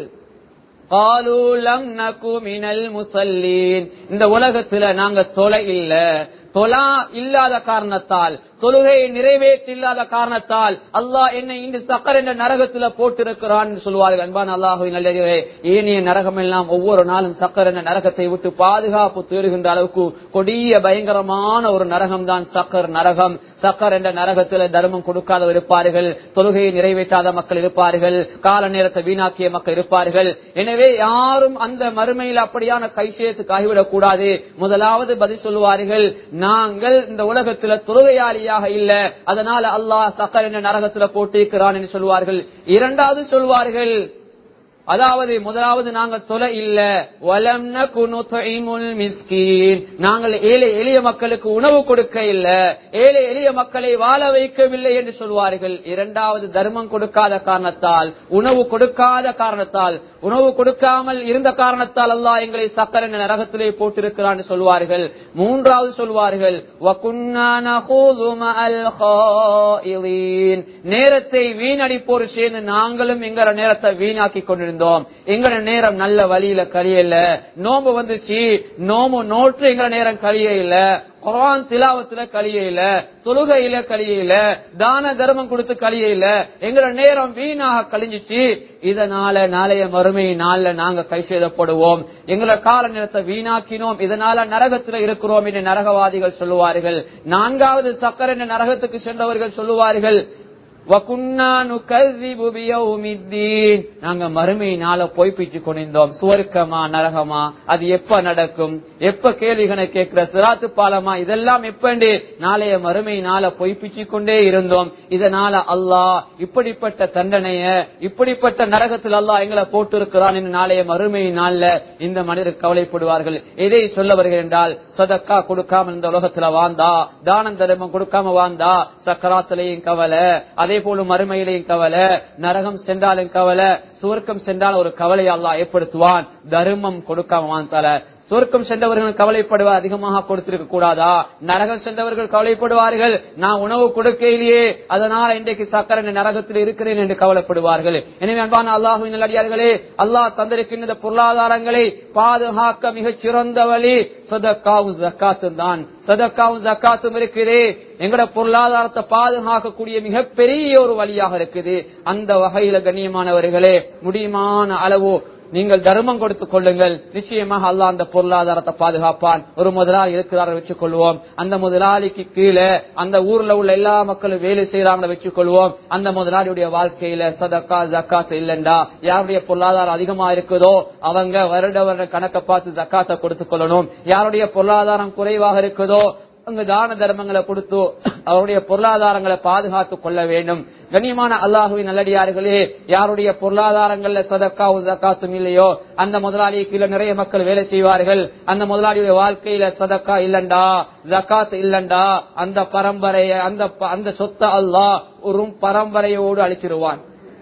இந்த உலகத்துல நாங்க தொலை இல்ல தொலா இல்லாத காரணத்தால் தொழுகையை நிறைவேற்றில்லாத காரணத்தால் அல்லாஹ் என்னை இன்று சக்கர் என்ற நரகத்துல போட்டிருக்கிறான் என்று சொல்வார்கள் அன்பான் அல்லாஹுவின் நல்லதே ஏனைய நரகம் எல்லாம் ஒவ்வொரு நாளும் சக்கர் என்ற நரகத்தை விட்டு பாதுகாப்பு தேடுகின்ற அளவுக்கு கொடிய பயங்கரமான ஒரு நரகம் தான் சக்கர் நரகம் சக்கர் என்ற நரகத்தில் தர்மம் கொடுக்காதவர் இருப்பார்கள் தொழுகையை நிறைவேற்றாத மக்கள் இருப்பார்கள் கால நேரத்தை வீணாக்கிய மக்கள் இருப்பார்கள் எனவே யாரும் அந்த மறுமையில் அப்படியான கை சேர்த்து ஆகிவிடக் கூடாது முதலாவது பதில் சொல்லுவார்கள் நாங்கள் இந்த உலகத்துல தொழுகையாளியாக இல்ல அதனால அல்லாஹ் சக்கர் என்ற நரகத்துல போட்டிருக்கிறான் என்று சொல்வார்கள் இரண்டாவது சொல்வார்கள் அதாவது முதலாவது நாங்கள் தொலை இல்ல வலம்ன குனுத்தைமுல் மிஸ்கீன் நாங்கள் ஏழை எளிய மக்களுக்கு உணவு கொடுக்க இல்ல ஏழை எளிய மக்களை வாழ வைக்கவில்லை என்று சொல்வார்கள் இரண்டாவது தர்மம் கொடுக்காத காரணத்தால் உணவு கொடுக்காத காரணத்தால் உணவு கொடுக்காமல் இருந்த காரணத்தால் அல்லாஹ் எங்களை சக்கர நரகத்திலே போட்டிருக்கிறான் சொல்வார்கள் மூன்றாவது சொல்வார்கள் வகுன்னா நகூது மஅல் காயிலீன். நேரத்தை வீணடிப்போர் சேர்ந்து நாங்களும் எங்கள நேரத்தை வீணாக்கி கொண்டிருந்தோம் எங்கள நேரம் நல்ல வழியில கழியல நோம்பு வந்துச்சு நோம்பு நோற்று எங்கள நேரம் கழிய இல்ல குரான் திலாவத்துல கழிய இல்ல தொழுகையில கழிய இல்ல தான தர்மம் கொடுத்து கழிய இல்ல எங்கள நேரம் வீணாக கழிஞ்சிச்சு இதனால நாளைய மறுமை நாள்ல நாங்க கை செய்தப்படுவோம் எங்கள கால நேரத்தை வீணாக்கினோம் இதனால நரகத்துல இருக்கிறோம் என்று நரகவாதிகள் சொல்லுவார்கள் நான்காவது சக்கர என்ற நரகத்துக்கு சென்றவர்கள் சொல்லுவார்கள் வகுன்னா நுகர்ரிபு பியௌமித்தீன். நாங்க மறுமையினால பொய்ப்பிச்சு கொண்டிருந்தோம் சுவர்க்கமா நரகமா அது எப்ப நடக்கும் எப்ப கேள்விகளை கேட்கிற சிராத்து பாலமா இதெல்லாம் எப்பண்டு நாளைய மறுமையினால பொய்ப்பிச்சு கொண்டே இருந்தோம் இதனால அல்லாஹ் இப்படிப்பட்ட தண்டனைய இப்படிப்பட்ட நரகத்தில் அல்லாஹ் எங்களை போட்டு இருக்கிறான் என்று நாளைய மறுமை நாள்ல இந்த மனிதர் கவலைப்படுவார்கள் எதை சொல்ல வருகிறேன் என்றால் சதக்கா கொடுக்காம இந்த உலகத்துல வாழ்ந்தா தானம் தர்மம் கொடுக்காம வாழ்ந்தா சக்கராத்திலையும் கவலை அதே போல மறுமையிலையும் கவலை நரகம் சென்றாலும் கவலை சுவர்க்கம் சென்றால் ஒரு கவலை அல்லாஹ் ஏற்படுத்துவான் தர்மம் கொடுக்காம வாழ்ந்தால சொர்க்கம் சென்றவர்கள் கவலைப்படுவார் அதிகமாக கொடுத்திருக்க கூடாதா நரகம் சென்றவர்கள் கவலைப்படுவார்கள் நான் உணவு கொடுக்கையிலேயே அதனால இன்றைக்கு சக்கர நரகத்தில் இருக்கிறேன் என்று கவலைப்படுவார்கள் எனவே அன்பான அல்லாஹுவின் நல்லடியார்களே அல்லாஹ் தந்திருக்கின்ற பொருளாதாரங்களை பாதுகாக்க மிகச் சிறந்த வழி சதக்காவும் ஜக்காத்தும் தான் சதக்காவும் ஜக்காத்தும் இருக்குது எங்கட பொருளாதாரத்தை பாதுகாக்கக்கூடிய மிகப்பெரிய ஒரு வழியாக இருக்குது அந்த வகையில கண்ணியமானவர்களே முடியுமான அளவு நீங்கள் தர்மம் கொடுத்துக் கொள்ளுங்கள் நிச்சயமாக அல்லாஹ் அந்த பொருளாதாரத்தை பாதுகாப்பான் ஒரு முதலாளி இருக்கிறார வச்சுக் கொள்வோம் அந்த முதலாளிக்கு கீழே அந்த ஊர்ல உள்ள எல்லா மக்களும் வேலை செய்யறாங்க வச்சுக் கொள்வோம் அந்த முதலாளியுடைய வாழ்க்கையில சதக்கா ஜக்காத் இல்லண்டா யாருடைய பொருளாதாரம் அதிகமா இருக்குதோ அவங்க வருட வருட கணக்கை பார்த்து ஜக்காத்தை கொடுத்துக் கொள்ளணும் யாருடைய பொருளாதாரம் குறைவாக இருக்குதோ அங்கு தான தர்மங்களை கொடுத்து அவருடைய பொருளாதாரங்களை பாதுகாத்துக் கொள்ள வேண்டும் கண்ணியமான அல்லாஹுவின் நல்லடியார்களே யாருடைய பொருளாதாரங்கள்ல சதக்காவும் ஜக்காத்தும் இல்லையோ அந்த முதலாளியை கீழே நிறைய மக்கள் வேலை செய்வார்கள் அந்த முதலாளியுடைய வாழ்க்கையில சதக்கா இல்லண்டா ஜக்காத் இல்லண்டா அந்த பரம்பரைய அந்த அந்த சொத்த அல்லாஹ் ஒரு பரம்பரையோடு அழிச்சிருவான்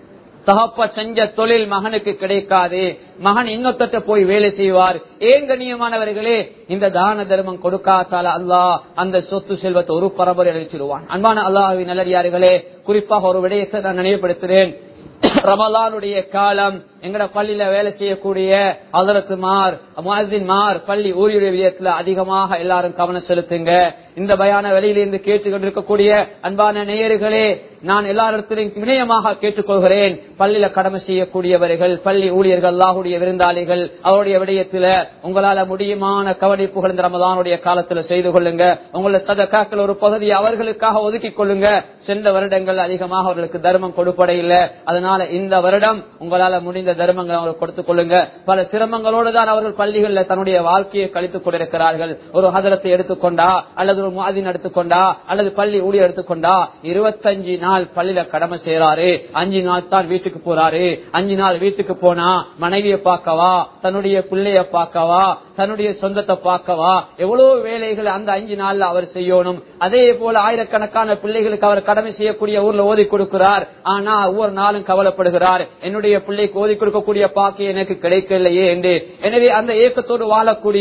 தகப்ப செஞ்ச தொழில் மகனுக்கு கிடைக்காது மகன் இன்னொத்தட்ட போய் வேலை செய்வார் ஏன் கண்ணியமானவர்களே இந்த தான தர்மம் கொடுக்காதால அல்லாஹ் அந்த சொத்து செல்வத்தை ஒரு பரம்பரை அழிச்சிருவான் அன்பான அல்லாஹுவின் நல்லடியார்களே குறிப்பாக ஒரு விடயத்தை நான் நினைவுபடுத்துறேன் ரமலானுடைய காலம் எங்கட பள்ளியில வேலை செய்யக்கூடிய அதரத்துமார் மார் பள்ளி ஊழியுடைய விதயத்துல அதிகமாக எல்லாரும் கவனம் செலுத்துங்க இந்த பயான வெளியிலிருந்து கேட்டுக் கொண்டிருக்கக்கூடிய அன்பான நேயர்களே நான் எல்லாரிடத்திலும் வினயமாக கேட்டுக்கொள்கிறேன் பள்ளியில கடமை செய்யக்கூடியவர்கள் பள்ளி ஊழியர்கள் அல்லாஹுடைய விருந்தாளிகள் அவருடைய விடயத்துல உங்களால முடியுமான கவனிப்புகள் இந்த ரமதானுடைய காலத்துல செய்து கொள்ளுங்க உங்களோட சதக்காக்கள் ஒரு பகுதியை அவர்களுக்காக ஒதுக்கிக் கொள்ளுங்க சென்ற வருடங்கள் அதிகமாக அவர்களுக்கு தர்மம் கொடுப்பட இல்லை அதனால இந்த வருடம் உங்களால முடிந்த தர்மங்களை அவர்கள் கொடுத்துக் கொள்ளுங்க பல சிரமங்களோடு தான் அவர்கள் பள்ளிகளில் தன்னுடைய வாழ்க்கையை கழித்துக் கொண்டிருக்கிறார்கள் ஒரு ஹதரத்தை எடுத்துக்கொண்டா அல்லது ஒரு மாதின் எடுத்துக்கொண்டா அல்லது பள்ளி ஊழியர் எடுத்துக்கொண்டா இருபத்தஞ்சு நாள் பள்ளியில கடமை செய்யறாரு அஞ்சு நாள் தான் வீட்டுக்கு போறாரு அஞ்சு நாள் வீட்டுக்கு போனா மனைவியை பார்க்கவா தன்னுடைய பிள்ளைய பார்க்கவா தன்னுடைய சொந்தத்தை பார்க்கவா எவ்வளவு வேலைகள் அந்த அஞ்சு நாள்ல அவர் செய்யணும் அதே போல ஆயிரக்கணக்கான பிள்ளைகளுக்கு அவர் கடமை செய்யக்கூடிய ஊர்ல ஓதி கொடுக்கிறார் ஆனா ஒவ்வொரு நாளும் கவலைப்படுகிறார் என்னுடைய பிள்ளைக்கு ஓதி கொடுக்கக்கூடிய பாக்கி எனக்கு கிடைக்கலையே என்று எனவே அந்த ஏக்கத்தோடு வாழக்கூடிய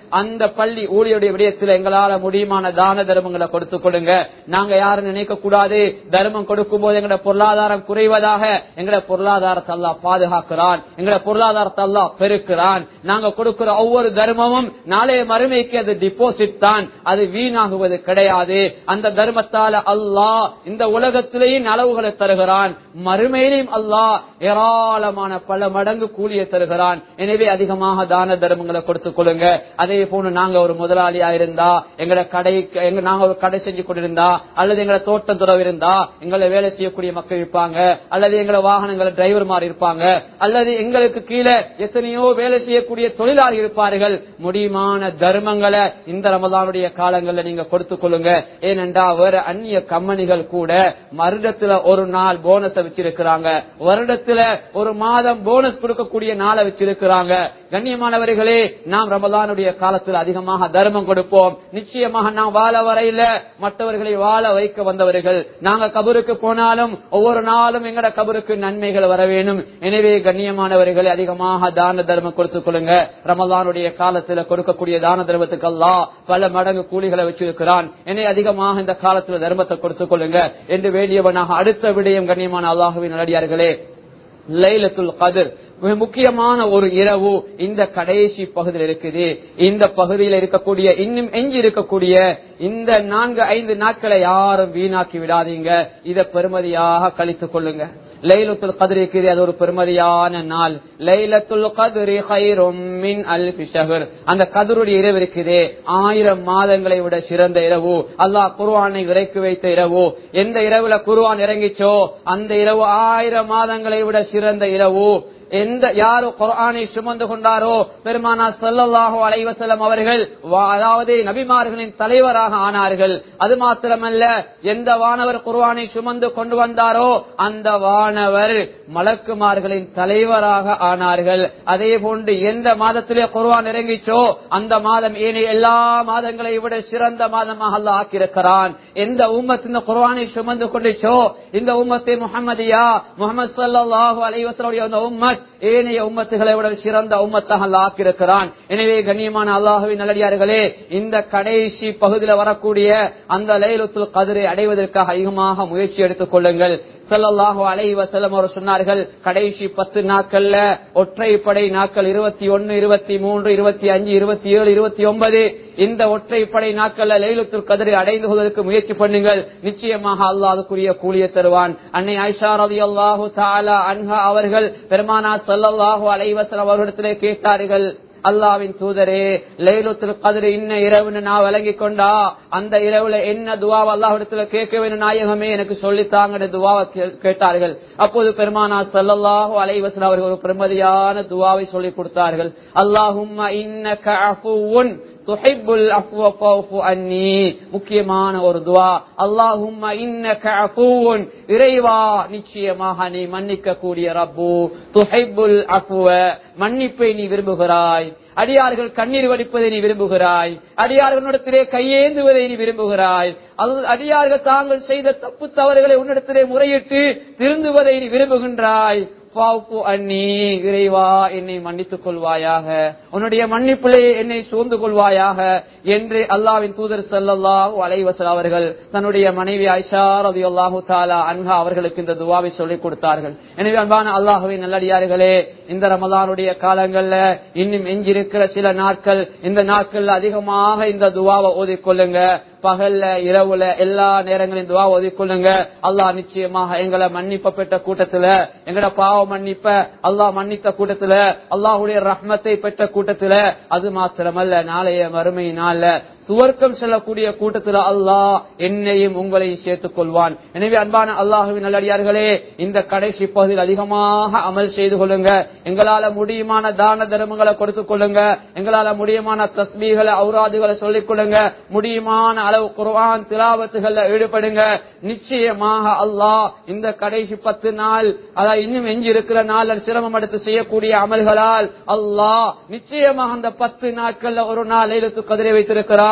அந்த பள்ளி ஊழியருடைய விடயத்தில் எங்களால முடியுமான தான தர்மங்களை கொடுத்து கொடுங்க நாங்க யாரும் நினைக்க கூடாது தர்மம் கொடுக்கும் போது எங்களோட பொருளாதாரம் குறைவதாக எங்களோட பொருளாதாரத்தை அல்லா பாதுகாக்கிறான் எங்களோட பொருளாதாரத்தை அல்லா பெருக்கிறான் நாங்க கொடுக்கிற ஒவ்வொரு தர்மமும் நாளைய மறுமைக்கு அது டிபாசிட் தான் அது வீணாகுவது கிடையாது அந்த தர்மத்தால அல்லாஹ் இந்த உலகத்திலேயும் அளவுகளை தருகிறான் மறுமையிலும் அல்லாஹ் ஏராளமான பல மடங்கு கூலியை தருகிறான் எனவே அதிகமாக தான தர்மங்களை கொடுத்துக் கொள்ளுங்க அதே போன்று நாங்க ஒரு முதலாளியா இருந்தா எங்கட கடை எங்க நாங்க ஒரு கடை செஞ்சு கொண்டிருந்தா அல்லது எங்களை தோட்டம் துறவு இருந்தா எங்களை வேலை செய்யக்கூடிய மக்கள் இருப்பாங்க அல்லது எங்களை வாகனங்களை டிரைவர் மாதிரி இருப்பாங்க அல்லது எங்களுக்கு கீழே எத்தனையோ வேலை செய்யக்கூடிய தொழிலாளி இருப்பார்கள் முடியுமான தர்மங்களை இந்த ரமதானுடைய காலங்கள்ல நீங்க கொடுத்துக் கொள்ளுங்க ஏனென்றா வேற அந்நிய கம்பெனிகள் கூட வருடத்துல ஒரு நாள் போனஸை வச்சிருக்கிறாங்க வருடத்துல ஒரு மாதம் போனஸ் கொடுக்கக்கூடிய நாளை வச்சிருக்கிறாங்க கண்ணியமானவர்களே நாம் ரமதானுடைய காலத்தில் அதிகமாக தர்மம் கொடுப்போம் நிச்சயமாக நாம் வாழ வரையில மற்றவர்களை வாழ வைக்க வந்தவர்கள் நாங்க கபருக்கு போனாலும் ஒவ்வொரு நாளும் எங்கட கபருக்கு நன்மைகள் வர வேணும் எனவே கண்ணியமானவர்களை அதிகமாக தான தர்மம் கொடுத்துக் கொள்ளுங்க ரமதானுடைய காலத்துல கொடுக்கக்கூடிய தான தர்மத்துக்கு அல்லா பல மடங்கு கூலிகளை வச்சிருக்கிறான் எனவே அதிகமாக இந்த காலத்துல தர்மத்தை கொடுத்துக் கொள்ளுங்க என்று வேண்டியவனாக அடுத்த விடயம் கண்ணியமான அல்லாஹுவின் நல்லடியார்களே லைலத்துல் கதிர் மிக முக்கியமான ஒரு இரவு இந்த கடைசி பகுதியில் இருக்குது இந்த பகுதியில் இருக்கக்கூடிய இன்னும் எஞ்சி இருக்கக்கூடிய இந்த நான்கு ஐந்து நாட்களை யாரும் வீணாக்கி விடாதீங்க இத பெருமதியாக கழித்துக் கொள்ளுங்க லைலத்துல் கதிர் இருக்குது அது ஒரு பெருமதியான நாள் லைலத்துல் கதிரி ஹைரும் மின் அல் ஷஹர் அந்த கதிருடைய இரவு இருக்குதே ஆயிரம் மாதங்களை விட சிறந்த இரவு அல்லாஹ் குர்ஆனை இறக்கி வைத்த இரவு எந்த இரவுல குர்ஆன் இறங்கிச்சோ அந்த இரவு ஆயிரம் மாதங்களை விட சிறந்த இரவு எந்த யாரு குர்ஆனை சுமந்து கொண்டாரோ பெருமானா ஸல்லல்லாஹு அலைஹி வஸல்லம் அவர்கள் வா- அதாவது நபிமார்களின் தலைவராக ஆனார்கள் அது மாத்திரமல்ல எந்த வானவர் குர்ஆனை சுமந்து கொண்டு வந்தாரோ அந்த வானவர் மலக்குமார்களின் தலைவராக ஆனார்கள் அதே போன்று எந்த மாதத்திலே குர்ஆன் இறங்கிச்சோ அந்த மாதம் ஏனைய எல்லா மாதங்களை விட சிறந்த மாதமாக அல்லாஹ் ஆக்கியிருக்கிறான் எந்த உம்மத் இந்த குர்ஆனை சுமந்து கொண்டுச்சோ இந்த உம்மத்தை முஹம்மதியா முகமது ஸல்லல்லாஹு அலைஹி வஸல்லம் அந்த உம்மத் ஏனைய உம்மத்துகளை விட சிறந்த உம்மத்தாக அல்லாஹ் ஆக்கியிருக்கிறான் எனவே கண்ணியமான அல்லாஹுவின் நல்லடியார்களே இந்த கடைசி பகுதியில் வரக்கூடிய அந்த லைலத்துல் கதிரை அடைவதற்காக அதிகமாக முயற்சி எடுத்துக் கொள்ளுங்கள் ஸல்லல்லாஹு அலைஹி வஸல்லம் அவர் சொன்னார்கள் கடைசி பத்து நாட்கள்ல ஒற்றைப்படை நாட்கள் இருபத்தி ஒன்னு இருபத்தி மூன்று இருபத்தி அஞ்சு இருபத்தி ஏழு இருபத்தி ஒன்பது இந்த ஒற்றைப்படை நாட்கள்ல லைலத்துல் கதிரை அடைந்து கொள்வதற்கு முயற்சி பண்ணுங்கள் நிச்சயமாக அல்லாஹ் அதுக்குரிய கூலியை தருவான் அன்னை ஆயிஷா ரலியல்லாஹு தஆலா அன்ஹா அவர்கள் பெருமானா ஸல்லல்லாஹு அலைஹி வஸல்லம் அவர்களிடத்திலே கேட்டார்கள் அல்லாவின் தூதரே லைலுத்துல் கதிர் இன்ன இரவுன்னு நான் விளங்கி கொண்டா அந்த இரவுல என்ன துவாவை அல்லாஹிடத்துல கேட்க வேணும் நாயகமே எனக்கு சொல்லித்தாங்க துவாவை கே- கேட்டார்கள் அப்போது பெருமானா ஸல்லல்லாஹு அலைஹி வஸல்லம் அவர்கள் ஒரு பெருமதியான துவாவை சொல்லி கொடுத்தார்கள் அல்லாஹும்ம இன்னக அஃபுவுன் துஹிப்புல் அஃப்வ ஃபஃபு அன்னி முக்கியமான ஒரு துவா அல்லாஹும்ம இன்னக அஃபுவுன் இறைவா நிச்சயமாக நீ மன்னிக்க கூடிய ரப்பு துஹிப்புல் அஃப்வ மன்னிப்பை நீ விரும்புகிறாய் அடியார்கள் கண்ணீர் வடிப்பதை நீ விரும்புகிறாய் அடியார்களிடத்திலே கையேந்துவதை நீ விரும்புகிறாய் அது அடியார்கள் தாங்கள் செய்த தப்பு தவறுகளை உன்னிடத்திலே முறையிட்டு திருந்துவதை நீ விரும்புகின்றாய் பாப்பு அண்ணி இறைவா என்னை மன்னித்துக் கொள்வாயாக உன்னுடைய மன்னிப்பிலே என்னை சூழ்ந்து கொள்வாயாக என்று அல்லாவின் தூதர் ஸல்லல்லாஹு அலைஹி வஸல்லம் அவர்கள் தன்னுடைய மனைவி ஆயிஷா ரலியல்லாஹு தஆலா அன்ஹா அவர்களுக்கு இந்த துவாவை சொல்லிக் கொடுத்தார்கள் எனவே அன்பான அல்லாஹ்வின் நல்லடியார்களே இந்த ரமலானுடைய காலங்கள்ல இன்னும் எஞ்சிருக்கிற சில நாட்கள் இந்த நாட்கள்ல அதிகமாக இந்த துவாவை ஓதிக்கொள்ளுங்க பகல்ல இரவுல எல்லா நேரங்களிலும் துவா ஒதுக்கொள்ளுங்க அல்லாஹ் நிச்சயமாக எங்களை மன்னிப்ப பெற்ற கூட்டத்துல எங்கட பாவ மன்னிப்ப அல்லாஹ் மன்னித்த கூட்டத்துல அல்லாஹுடைய ரஹ்மத்தை பெற்ற கூட்டத்துல அது மாத்திரமல்ல நாளைய மறுமை நாள்ல சுவர்க்கம் செல்லக்கூடிய கூட்டத்துல அல்லாஹ் என்னையும் உங்களையும் சேர்த்துக் கொள்வான் எனவே அன்பான அல்லாஹுவின் நல்லடியார்களே இந்த கடைசி பகுதியில் அதிகமாக அமல் செய்து கொள்ளுங்க எங்களால முடியுமான தான தர்மங்களை கொடுத்துக் கொள்ளுங்க எங்களால முடியுமான தஸ்மீகளை அவுராதுகளை சொல்லிக் கொள்ளுங்க முடியுமான அளவு குர்ஆன் திலாவத்துகள்ல ஈடுபடுங்க நிச்சயமாக அல்லாஹ் இந்த கடைசி பத்து நாள் அதாவது இன்னும் எஞ்சி இருக்கிற நாள் சிரமம் எடுத்து செய்யக்கூடிய அமல்களால் அல்லாஹ் நிச்சயமாக அந்த பத்து நாட்கள்ல ஒரு நாள் எழுத்து கதிரை வைத்திருக்கிறான்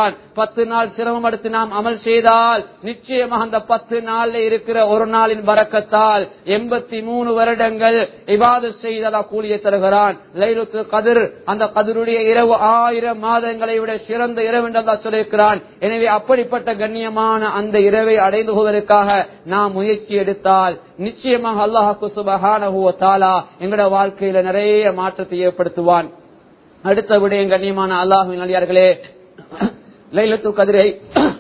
சொல்லுகிறான் பத்து நாள் சிரமம் எடுத்து நாம் அமல் செய்தால் நிச்சயமாக அந்த பத்து நாள்ல இருக்கிற ஒரு நாளின் பறக்கத்தால் எண்பத்தி மூணு வருடங்கள் இவாது செய்தலா கூலியை தருகிறான் லைலுத்து கதிர் அந்த கதிருடைய இரவு ஆயிரம் மாதங்களை விட சிறந்த இரவு என்று அல்லாஹ் சொல்லியிருக்கிறான் எனவே அப்படிப்பட்ட கண்ணியமான அந்த இரவை அடைந்து கொள்வதற்காக நாம் முயற்சி எடுத்தால் நிச்சயமாக அல்லாஹாக்கு சுபஹானஹு வ தஆலா எங்களோட வாழ்க்கையில நிறைய மாற்றத்தை ஏற்படுத்துவான் அடுத்த விடயம் கண்ணியமான அல்லாஹுவின் அடியார்களே லைலத்துல் கதிரை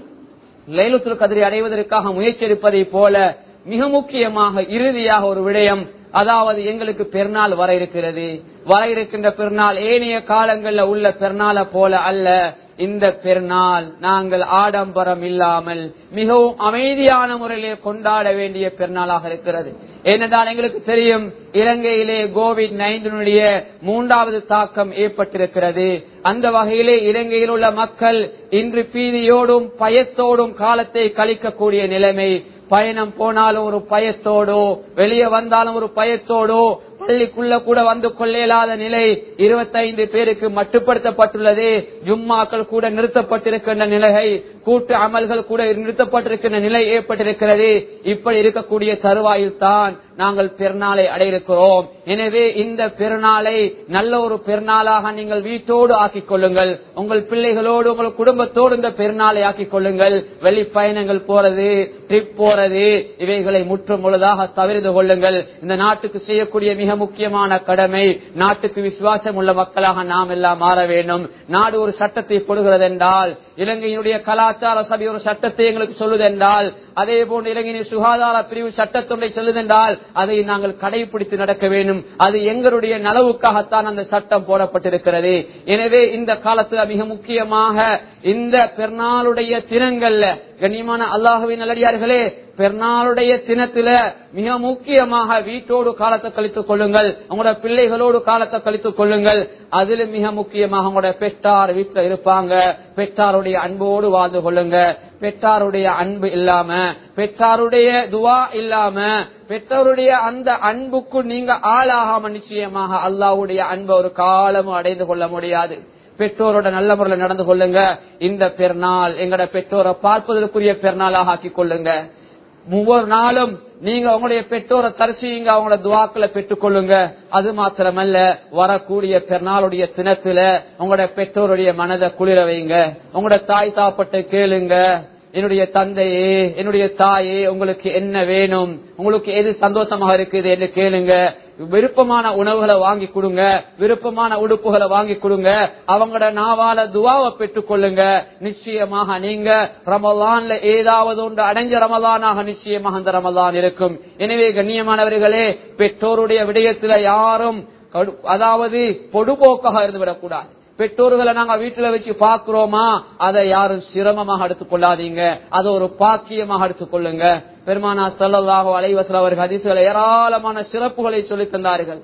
லைலத்துல் கதிரை அடைவதற்காக முயற்சி எடுப்பதை போல மிக முக்கியமாக இறுதியாக ஒரு விடயம் அதாவது எங்களுக்கு பெருநாள் வர இருக்கிறது வர இருக்கின்ற பெருநாள் ஏனைய காலங்கள்ல உள்ள பெருநாளை போல அல்ல இந்த பெருநாள் நாங்கள் ஆடம்பரம் இல்லாமல் மிகவும் அமைதியான முறையிலே கொண்டாட வேண்டிய பெருநாளாக இருக்கிறது ஏனென்றால் எங்களுக்கு தெரியும் இலங்கையிலே கோவிட் நைன்டீனுடைய மூன்றாவது தாக்கம் ஏற்பட்டிருக்கிறது அந்த வகையிலே இலங்கையில் உள்ள மக்கள் இன்று பீதியோடும் பயத்தோடும் காலத்தை கழிக்கக்கூடிய நிலைமை பயணம் போனாலும் ஒரு பயத்தோடோ வெளியே வந்தாலும் ஒரு பயத்தோடோ பள்ளிக்குள்ள கூட வந்து கொள்ளலாத நிலை இருபத்தைந்து பேருக்கு மட்டுப்படுத்தப்பட்டுள்ளது ஜும்மாக்கள் கூட நிறுத்தப்பட்டிருக்கின்ற நிலை கூட்டு அமல்கள் கூட நிறுத்தப்பட்டிருக்கின்ற நிலை ஏற்பட்டிருக்கிறது இப்படி இருக்கக்கூடிய தருவாயில் தான் நாங்கள் பெருநாளை அடையிருக்கிறோம் எனவே இந்த பெருநாளை நல்ல ஒரு பெருநாளாக நீங்கள் வீட்டோடு ஆக்கிக் கொள்ளுங்கள் உங்கள் பிள்ளைகளோடு உங்கள் குடும்பத்தோடு இந்த பெருநாளை ஆக்கிக் கொள்ளுங்கள் வெளி பயணங்கள் போறது ட்ரிப் போறது இவைகளை முற்றும் முழுதாக தவிர்த்து கொள்ளுங்கள் இந்த நாட்டுக்கு செய்யக்கூடிய மிக முக்கியமான கடமை நாட்டுக்கு விசுவாசம் உள்ள மக்களாக நாம் எல்லாம் மாற வேண்டும் நாடு ஒரு சட்டத்தை கொடுக்கிறது என்றால் இலங்கையினுடைய கலாச்சார சபை ஒரு சட்டத்தை எங்களுக்கு சொல்லுதென்றால் அதே போன்று இலங்கையின் சுகாதார பிரிவு சட்டத்தொன்றை சொல்லுதென்றால் அதை நாங்கள் கடைபிடித்து நடக்க வேண்டும் அது எங்களுடைய நலவுக்காகத்தான் அந்த சட்டம் போடப்பட்டிருக்கிறது எனவே இந்த காலத்துல மிக முக்கியமாக இந்த பெருநாளுடைய தினங்கள்ல கண்ணியமான அல்லாஹுவின் நல்லடியார்களே பெருநாளுடைய தினத்துல மிக முக்கியமாக வீட்டோடு காலத்தை கழித்துக் கொள்ளுங்கள் உங்களோட பிள்ளைகளோடு காலத்தை கழித்துக் கொள்ளுங்கள் அதிலும் மிக முக்கியமாக உங்களோட பெற்றார் வீட்டுல இருப்பாங்க பெற்றாருடைய அன்போடு வாழ்ந்து கொள்ளுங்க பெற்றாருடைய அன்பு இல்லாம பெற்றாருடைய துவா இல்லாம பெற்றோருடைய அந்த அன்புக்கு நீங்க ஆளாகாம நிச்சயமாக அல்லாவுடைய அன்பை ஒரு காலமும் அடைந்து கொள்ள முடியாது பெற்றோரோட நல்ல முறையில் நடந்து கொள்ளுங்க இந்த பெருநாள் எங்கட பெற்றோரை பார்ப்பதற்குரிய பெருநாளாக ஆக்கிக் கொள்ளுங்க ஒவ்வொரு நாளும் நீங்க உங்களுடைய பெற்றோரை தரிசிங்க அவங்களோட துவாக்களை பெற்றுக் கொள்ளுங்க அது மாத்திரமல்ல வரக்கூடிய பெருநாளுடைய தினத்துல உங்களோட பெற்றோருடைய மனதை குளிர வைங்க உங்களோட தாய் தாப்பட்ட கேளுங்க என்னுடைய தந்தையே என்னுடைய தாயே உங்களுக்கு என்ன வேணும் உங்களுக்கு எது சந்தோஷமாக இருக்குது என்று கேளுங்க விருப்பமான உணவுகளை வாங்கி கொடுங்க விருப்பமான உடுப்புகளை வாங்கி கொடுங்க அவங்களோட நாவால துவாவை பெற்றுக் கொள்ளுங்க நிச்சயமாக நீங்க ரமலான்ல ஏதாவது ஒன்று அடைஞ்ச ரமலானாக நிச்சயமாக அந்த ரமலான் இருக்கும் எனவே கண்ணியமானவர்களே பெற்றோருடைய விடயத்துல யாரும் கடு- அதாவது பொடுபோக்காக இருந்து விடக்கூடாது பெற்றோர்களை நாங்க வீட்டுல வச்சு பாக்குறோமா அதை யாரும் சிரமமாக எடுத்துக் கொள்ளாதீங்க அதை ஒரு பாக்கியமாக எடுத்துக் கொள்ளுங்க பெருமானா சல்லல்லாஹு அலைவசல் அவர்கள் ஹதீசுகள் ஏராளமான சிறப்புகளை சொல்லித் தந்தார்கள்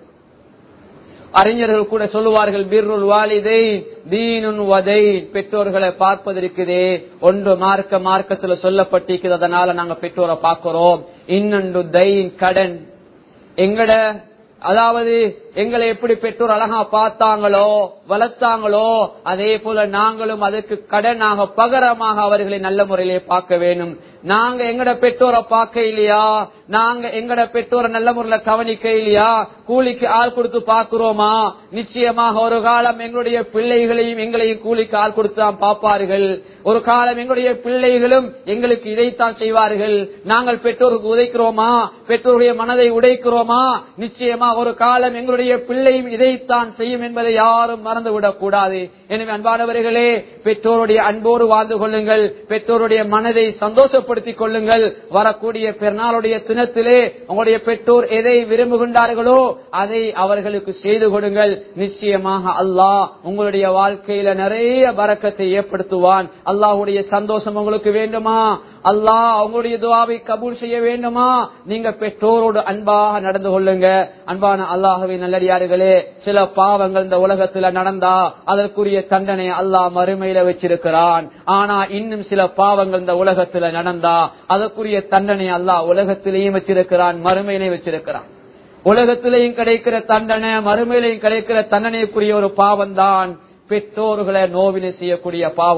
அறிஞர்கள் கூட சொல்லுவார்கள் பிர்ருல் வாலிதை தீனுன் வதை பெற்றோர்களை பார்ப்பதற்குதே ஒன்று மார்க்க மார்க்கத்துல சொல்லப்பட்டிருக்குது அதனால நாங்க பெற்றோரை பார்க்கிறோம் இன்னொன்று தைன் கடன் எங்கட அதாவது எங்களை எப்படி பெற்றோர் அழகா பார்த்தாங்களோ வளர்த்தாங்களோ அதே போல நாங்களும் அதற்கு கடனாக பகரமாக அவர்களை நல்ல முறையிலே பார்க்க வேணும் நாங்க எங்கட பெற்றோரை பார்க்க இல்லையா நாங்க எங்கட பெற்றோரை நல்ல முறையில கவனிக்க இல்லையா கூலிக்கு ஆள் கொடுத்து பார்க்கிறோமா நிச்சயமாக ஒரு காலம் எங்களுடைய பிள்ளைகளையும் எங்களையும் கூலிக்கு ஆள் கொடுத்து தான் பார்ப்பார்கள் ஒரு காலம் எங்களுடைய பிள்ளைகளும் எங்களுக்கு இதைத்தான் செய்வார்கள் நாங்கள் பெற்றோருக்கு உதைக்கிறோமா பெற்றோருடைய மனதை உடைக்கிறோமா நிச்சயமா ஒரு காலம் எங்களுடைய பிள்ளையும் இதைத்தான் செய்யும் என்பதை யாரும் மறந்துவிடக் கூடாது எனவே அன்பானவர்களே பெற்றோருடைய அன்போடு வாழ்ந்து கொள்ளுங்கள் பெற்றோருடைய மனதை சந்தோஷப்படுத்திக் கொள்ளுங்கள் வரக்கூடிய பெருநாளுடைய தினத்திலே உங்களுடைய பெற்றோர் எதை விரும்புகின்றார்களோ அதை அவர்களுக்கு செய்து கொடுங்கள் நிச்சயமாக அல்லாஹ் உங்களுடைய வாழ்க்கையில நிறைய பறக்கத்தை ஏற்படுத்துவான் அல்லாஹ்வுடைய சந்தோஷம் உங்களுக்கு வேண்டுமா அல்லாஹ் அவங்களுடைய துவாவை கபூல் செய்ய வேண்டுமா நீங்க பெற்றோரோடு அன்பாக நடந்து கொள்ளுங்க அன்பான அல்லாஹுவின் நல்லடியார்களே சில பாவங்கள் இந்த உலகத்துல நடந்தா அதற்குரிய தண்டனை அல்லாஹ் மறுமையில வச்சிருக்கிறான் ஆனா இன்னும் சில பாவங்கள் இந்த உலகத்துல நடந்தா அதற்குரிய தண்டனை அல்லாஹ் உலகத்திலேயும் வச்சிருக்கிறான் மறுமையிலையும் வச்சிருக்கிறான் உலகத்திலேயும் கிடைக்கிற தண்டனை மறுமையிலையும் கிடைக்கிற தண்டனைக்குரிய ஒரு பாவம் தான் பெற்றோர்களை நோவினை செய்யக்கூடிய பாவம்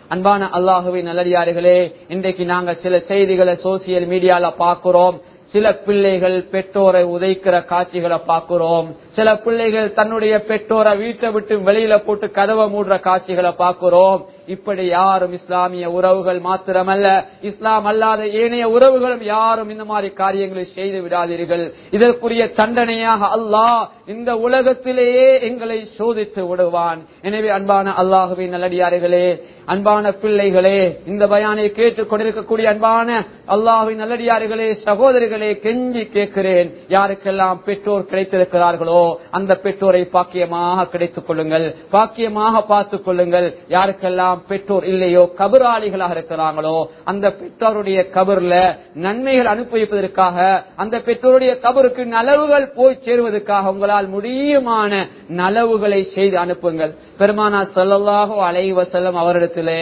அன்பான அல்லாஹுவின் நல்லடியார்களே இன்றைக்கு நாங்கள் சில செய்திகளை சோசியல் மீடியால பார்க்கிறோம் சில பிள்ளைகள் பெற்றோரை உதைக்கிற காட்சிகளை பார்க்கிறோம் சில பிள்ளைகள் தன்னுடைய பெற்றோரை வீட்டை விட்டு வெளியில போட்டு கதவை மூடுற காட்சிகளை பார்க்கிறோம் இப்படி யாரும் இஸ்லாமிய உறவுகள் மாத்திரமல்ல இஸ்லாம் அல்லாத ஏனைய உறவுகளும் யாரும் இந்த மாதிரி காரியங்களை செய்து விடாதீர்கள் இதற்குரிய தண்டனையாக அல்லாஹ் இந்த உலகத்திலேயே எங்களை சோதித்து விடுவான் எனவே அன்பான அல்லாஹுவின் நல்லடியார்களே அன்பான பிள்ளைகளே இந்த பயானை கேட்டுக் கொண்டிருக்கக்கூடிய அன்பான அல்லாஹுவின் நல்லடியார்களே சகோதரிகளே கெஞ்சி கேட்கிறேன் யாருக்கெல்லாம் பெற்றோர் கிடைத்திருக்கிறார்களோ அந்த பெற்றோரை பாக்கியமாக கிடைத்துக் கொள்ளுங்கள் பாக்கியமாக பார்த்துக் கொள்ளுங்கள் யாருக்கெல்லாம் பெற்றோர் இல்லையோ கபராளிகளாக இருக்கிறாங்களோ அந்த பெற்றோருடைய கபர்ல நன்மைகள் அனுப்பி வைப்பதற்காக அந்த பெற்றோருடைய கபருக்கு நலவுகள் போய் சேருவதற்காக உங்களால் முடியுமான நலவுகளை செய்து அனுப்புங்கள் பெருமானா சொல்லலாக அலைவ செல்லம் அவரிடத்திலே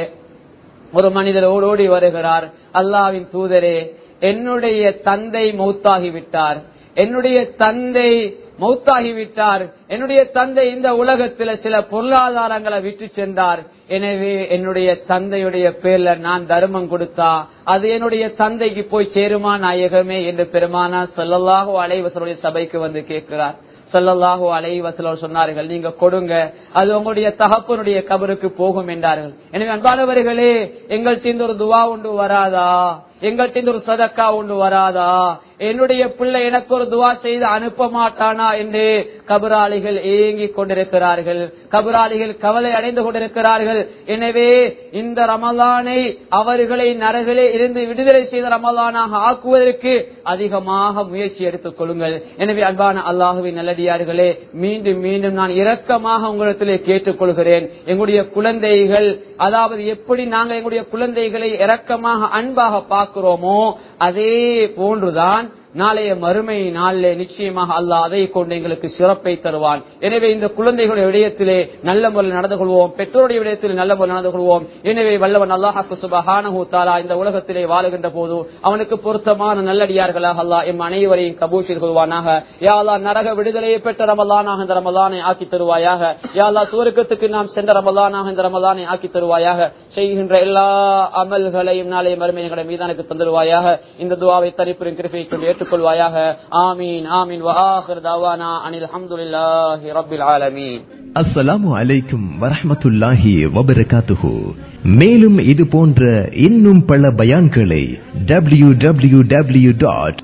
ஒரு மனிதர் ஓடோடி வருகிறார் அல்லாவின் தூதரே என்னுடைய தந்தை மௌத்தாகிவிட்டார் என்னுடைய தந்தை மௌத்தாகிவிட்டார் என்னுடைய தந்தை இந்த உலகத்துல சில பொருளாதாரங்களை விட்டு சென்றார் எனவே என்னுடைய தந்தையுடைய பேர்ல நான் தர்மம் கொடுத்தா அது என்னுடைய தந்தைக்கு போய் சேருமா நாயகமே என்று பெருமானா சொல்லலாக அலைவசருடைய சபைக்கு வந்து கேட்கிறார் சொல்லல்லாஹோ அலைவசலர் சொன்னார்கள் நீங்க கொடுங்க அது உங்களுடைய தகப்பனுடைய கபருக்கு போகும் என்றார்கள் எனவே அன்பானவர்களே எங்கள்கிட்ட ஒரு துவா உண்டு வராதா எங்கள்கிட்ட ஒரு சதக்கா உண்டு வராதா என்னுடைய பிள்ளை எனக்கு ஒரு துவா செய்து அனுப்ப மாட்டானா என்று கபராளிகள் ஏங்கிக் கொண்டிருக்கிறார்கள் கபராளிகள் கவலை அடைந்து கொண்டிருக்கிறார்கள் எனவே இந்த ரமலானை அவர்களை நரகிலே இருந்து விடுதலை செய்த ரமலானாக ஆக்குவதற்கு அதிகமாக முயற்சி எடுத்துக் கொள்ளுங்கள் எனவே அன்பான அல்லாஹுவின் நல்லடியார்களே மீண்டும் மீண்டும் நான் இரக்கமாக உங்களிடத்திலே கேட்டுக்கொள்கிறேன் எங்களுடைய குழந்தைகள் அதாவது எப்படி நாங்கள் எங்களுடைய குழந்தைகளை இரக்கமாக அன்பாக பார்க்கிறோமோ அதே போன்றுதான் நாளைய மறுமை நாளிலே நிச்சயமாக அல்லாஹ் அதை கொண்டு எங்களுக்கு சிறப்பை தருவான் எனவே இந்த குழந்தைகளுடைய விடயத்திலே நல்ல முறையில் நடந்து கொள்வோம் பெற்றோருடைய விடயத்தில் நல்ல முறையில் நடந்து கொள்வோம் எனவே வல்லவன் அல்லாஹாக்கு சுபஹானஹு தாலா இந்த உலகத்திலே வாழுகின்ற போது அவனுக்கு பொருத்தமான நல்லடியார்களாக அல்லாஹ் எம் அனைவரையும் கபூல் செய்து கொள்வானாக யா அல்லாஹ் நரக விடுதலையை பெற்ற ரமலானாக இந்த ரமலானை ஆக்கி தருவாயாக யா அல்லாஹ் சுவர்க்கத்துக்கு நாம் சென்ற ரமலானாக இந்த ரமலானை ஆக்கி தருவாயாக செய்கின்ற எல்லா அமல்களையும் நாளைய மறுமை எங்களை மீதானுக்கு தந்துருவாயாக இந்த துவாவை தரிப்புரின் கிருப்பை கொண்டு ஏற்றுக்கொள்வாயாக ஆமீன் ஆமீன் வஆஹிர் தவானா அனில் அல்ஹம்துலில்லாஹி ரப்பில் ஆலமீன் அஸ்ஸலாமு அலைக்கும் வரஹ்மத்துல்லாஹி வபரகாத்துஹு மேலும் இது போன்ற இன்னும் பல பயான்களை W W W dot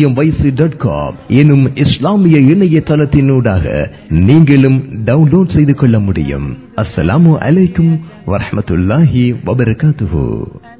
dot com எனும் இஸ்லாமிய இணையதளத்தினூடாக நீங்களும் டவுன்லோட் செய்து கொள்ள முடியும் அஸ்ஸலாமு அலைக்கும் வரஹ்மத்துல்லாஹி வபரகாத்துஹு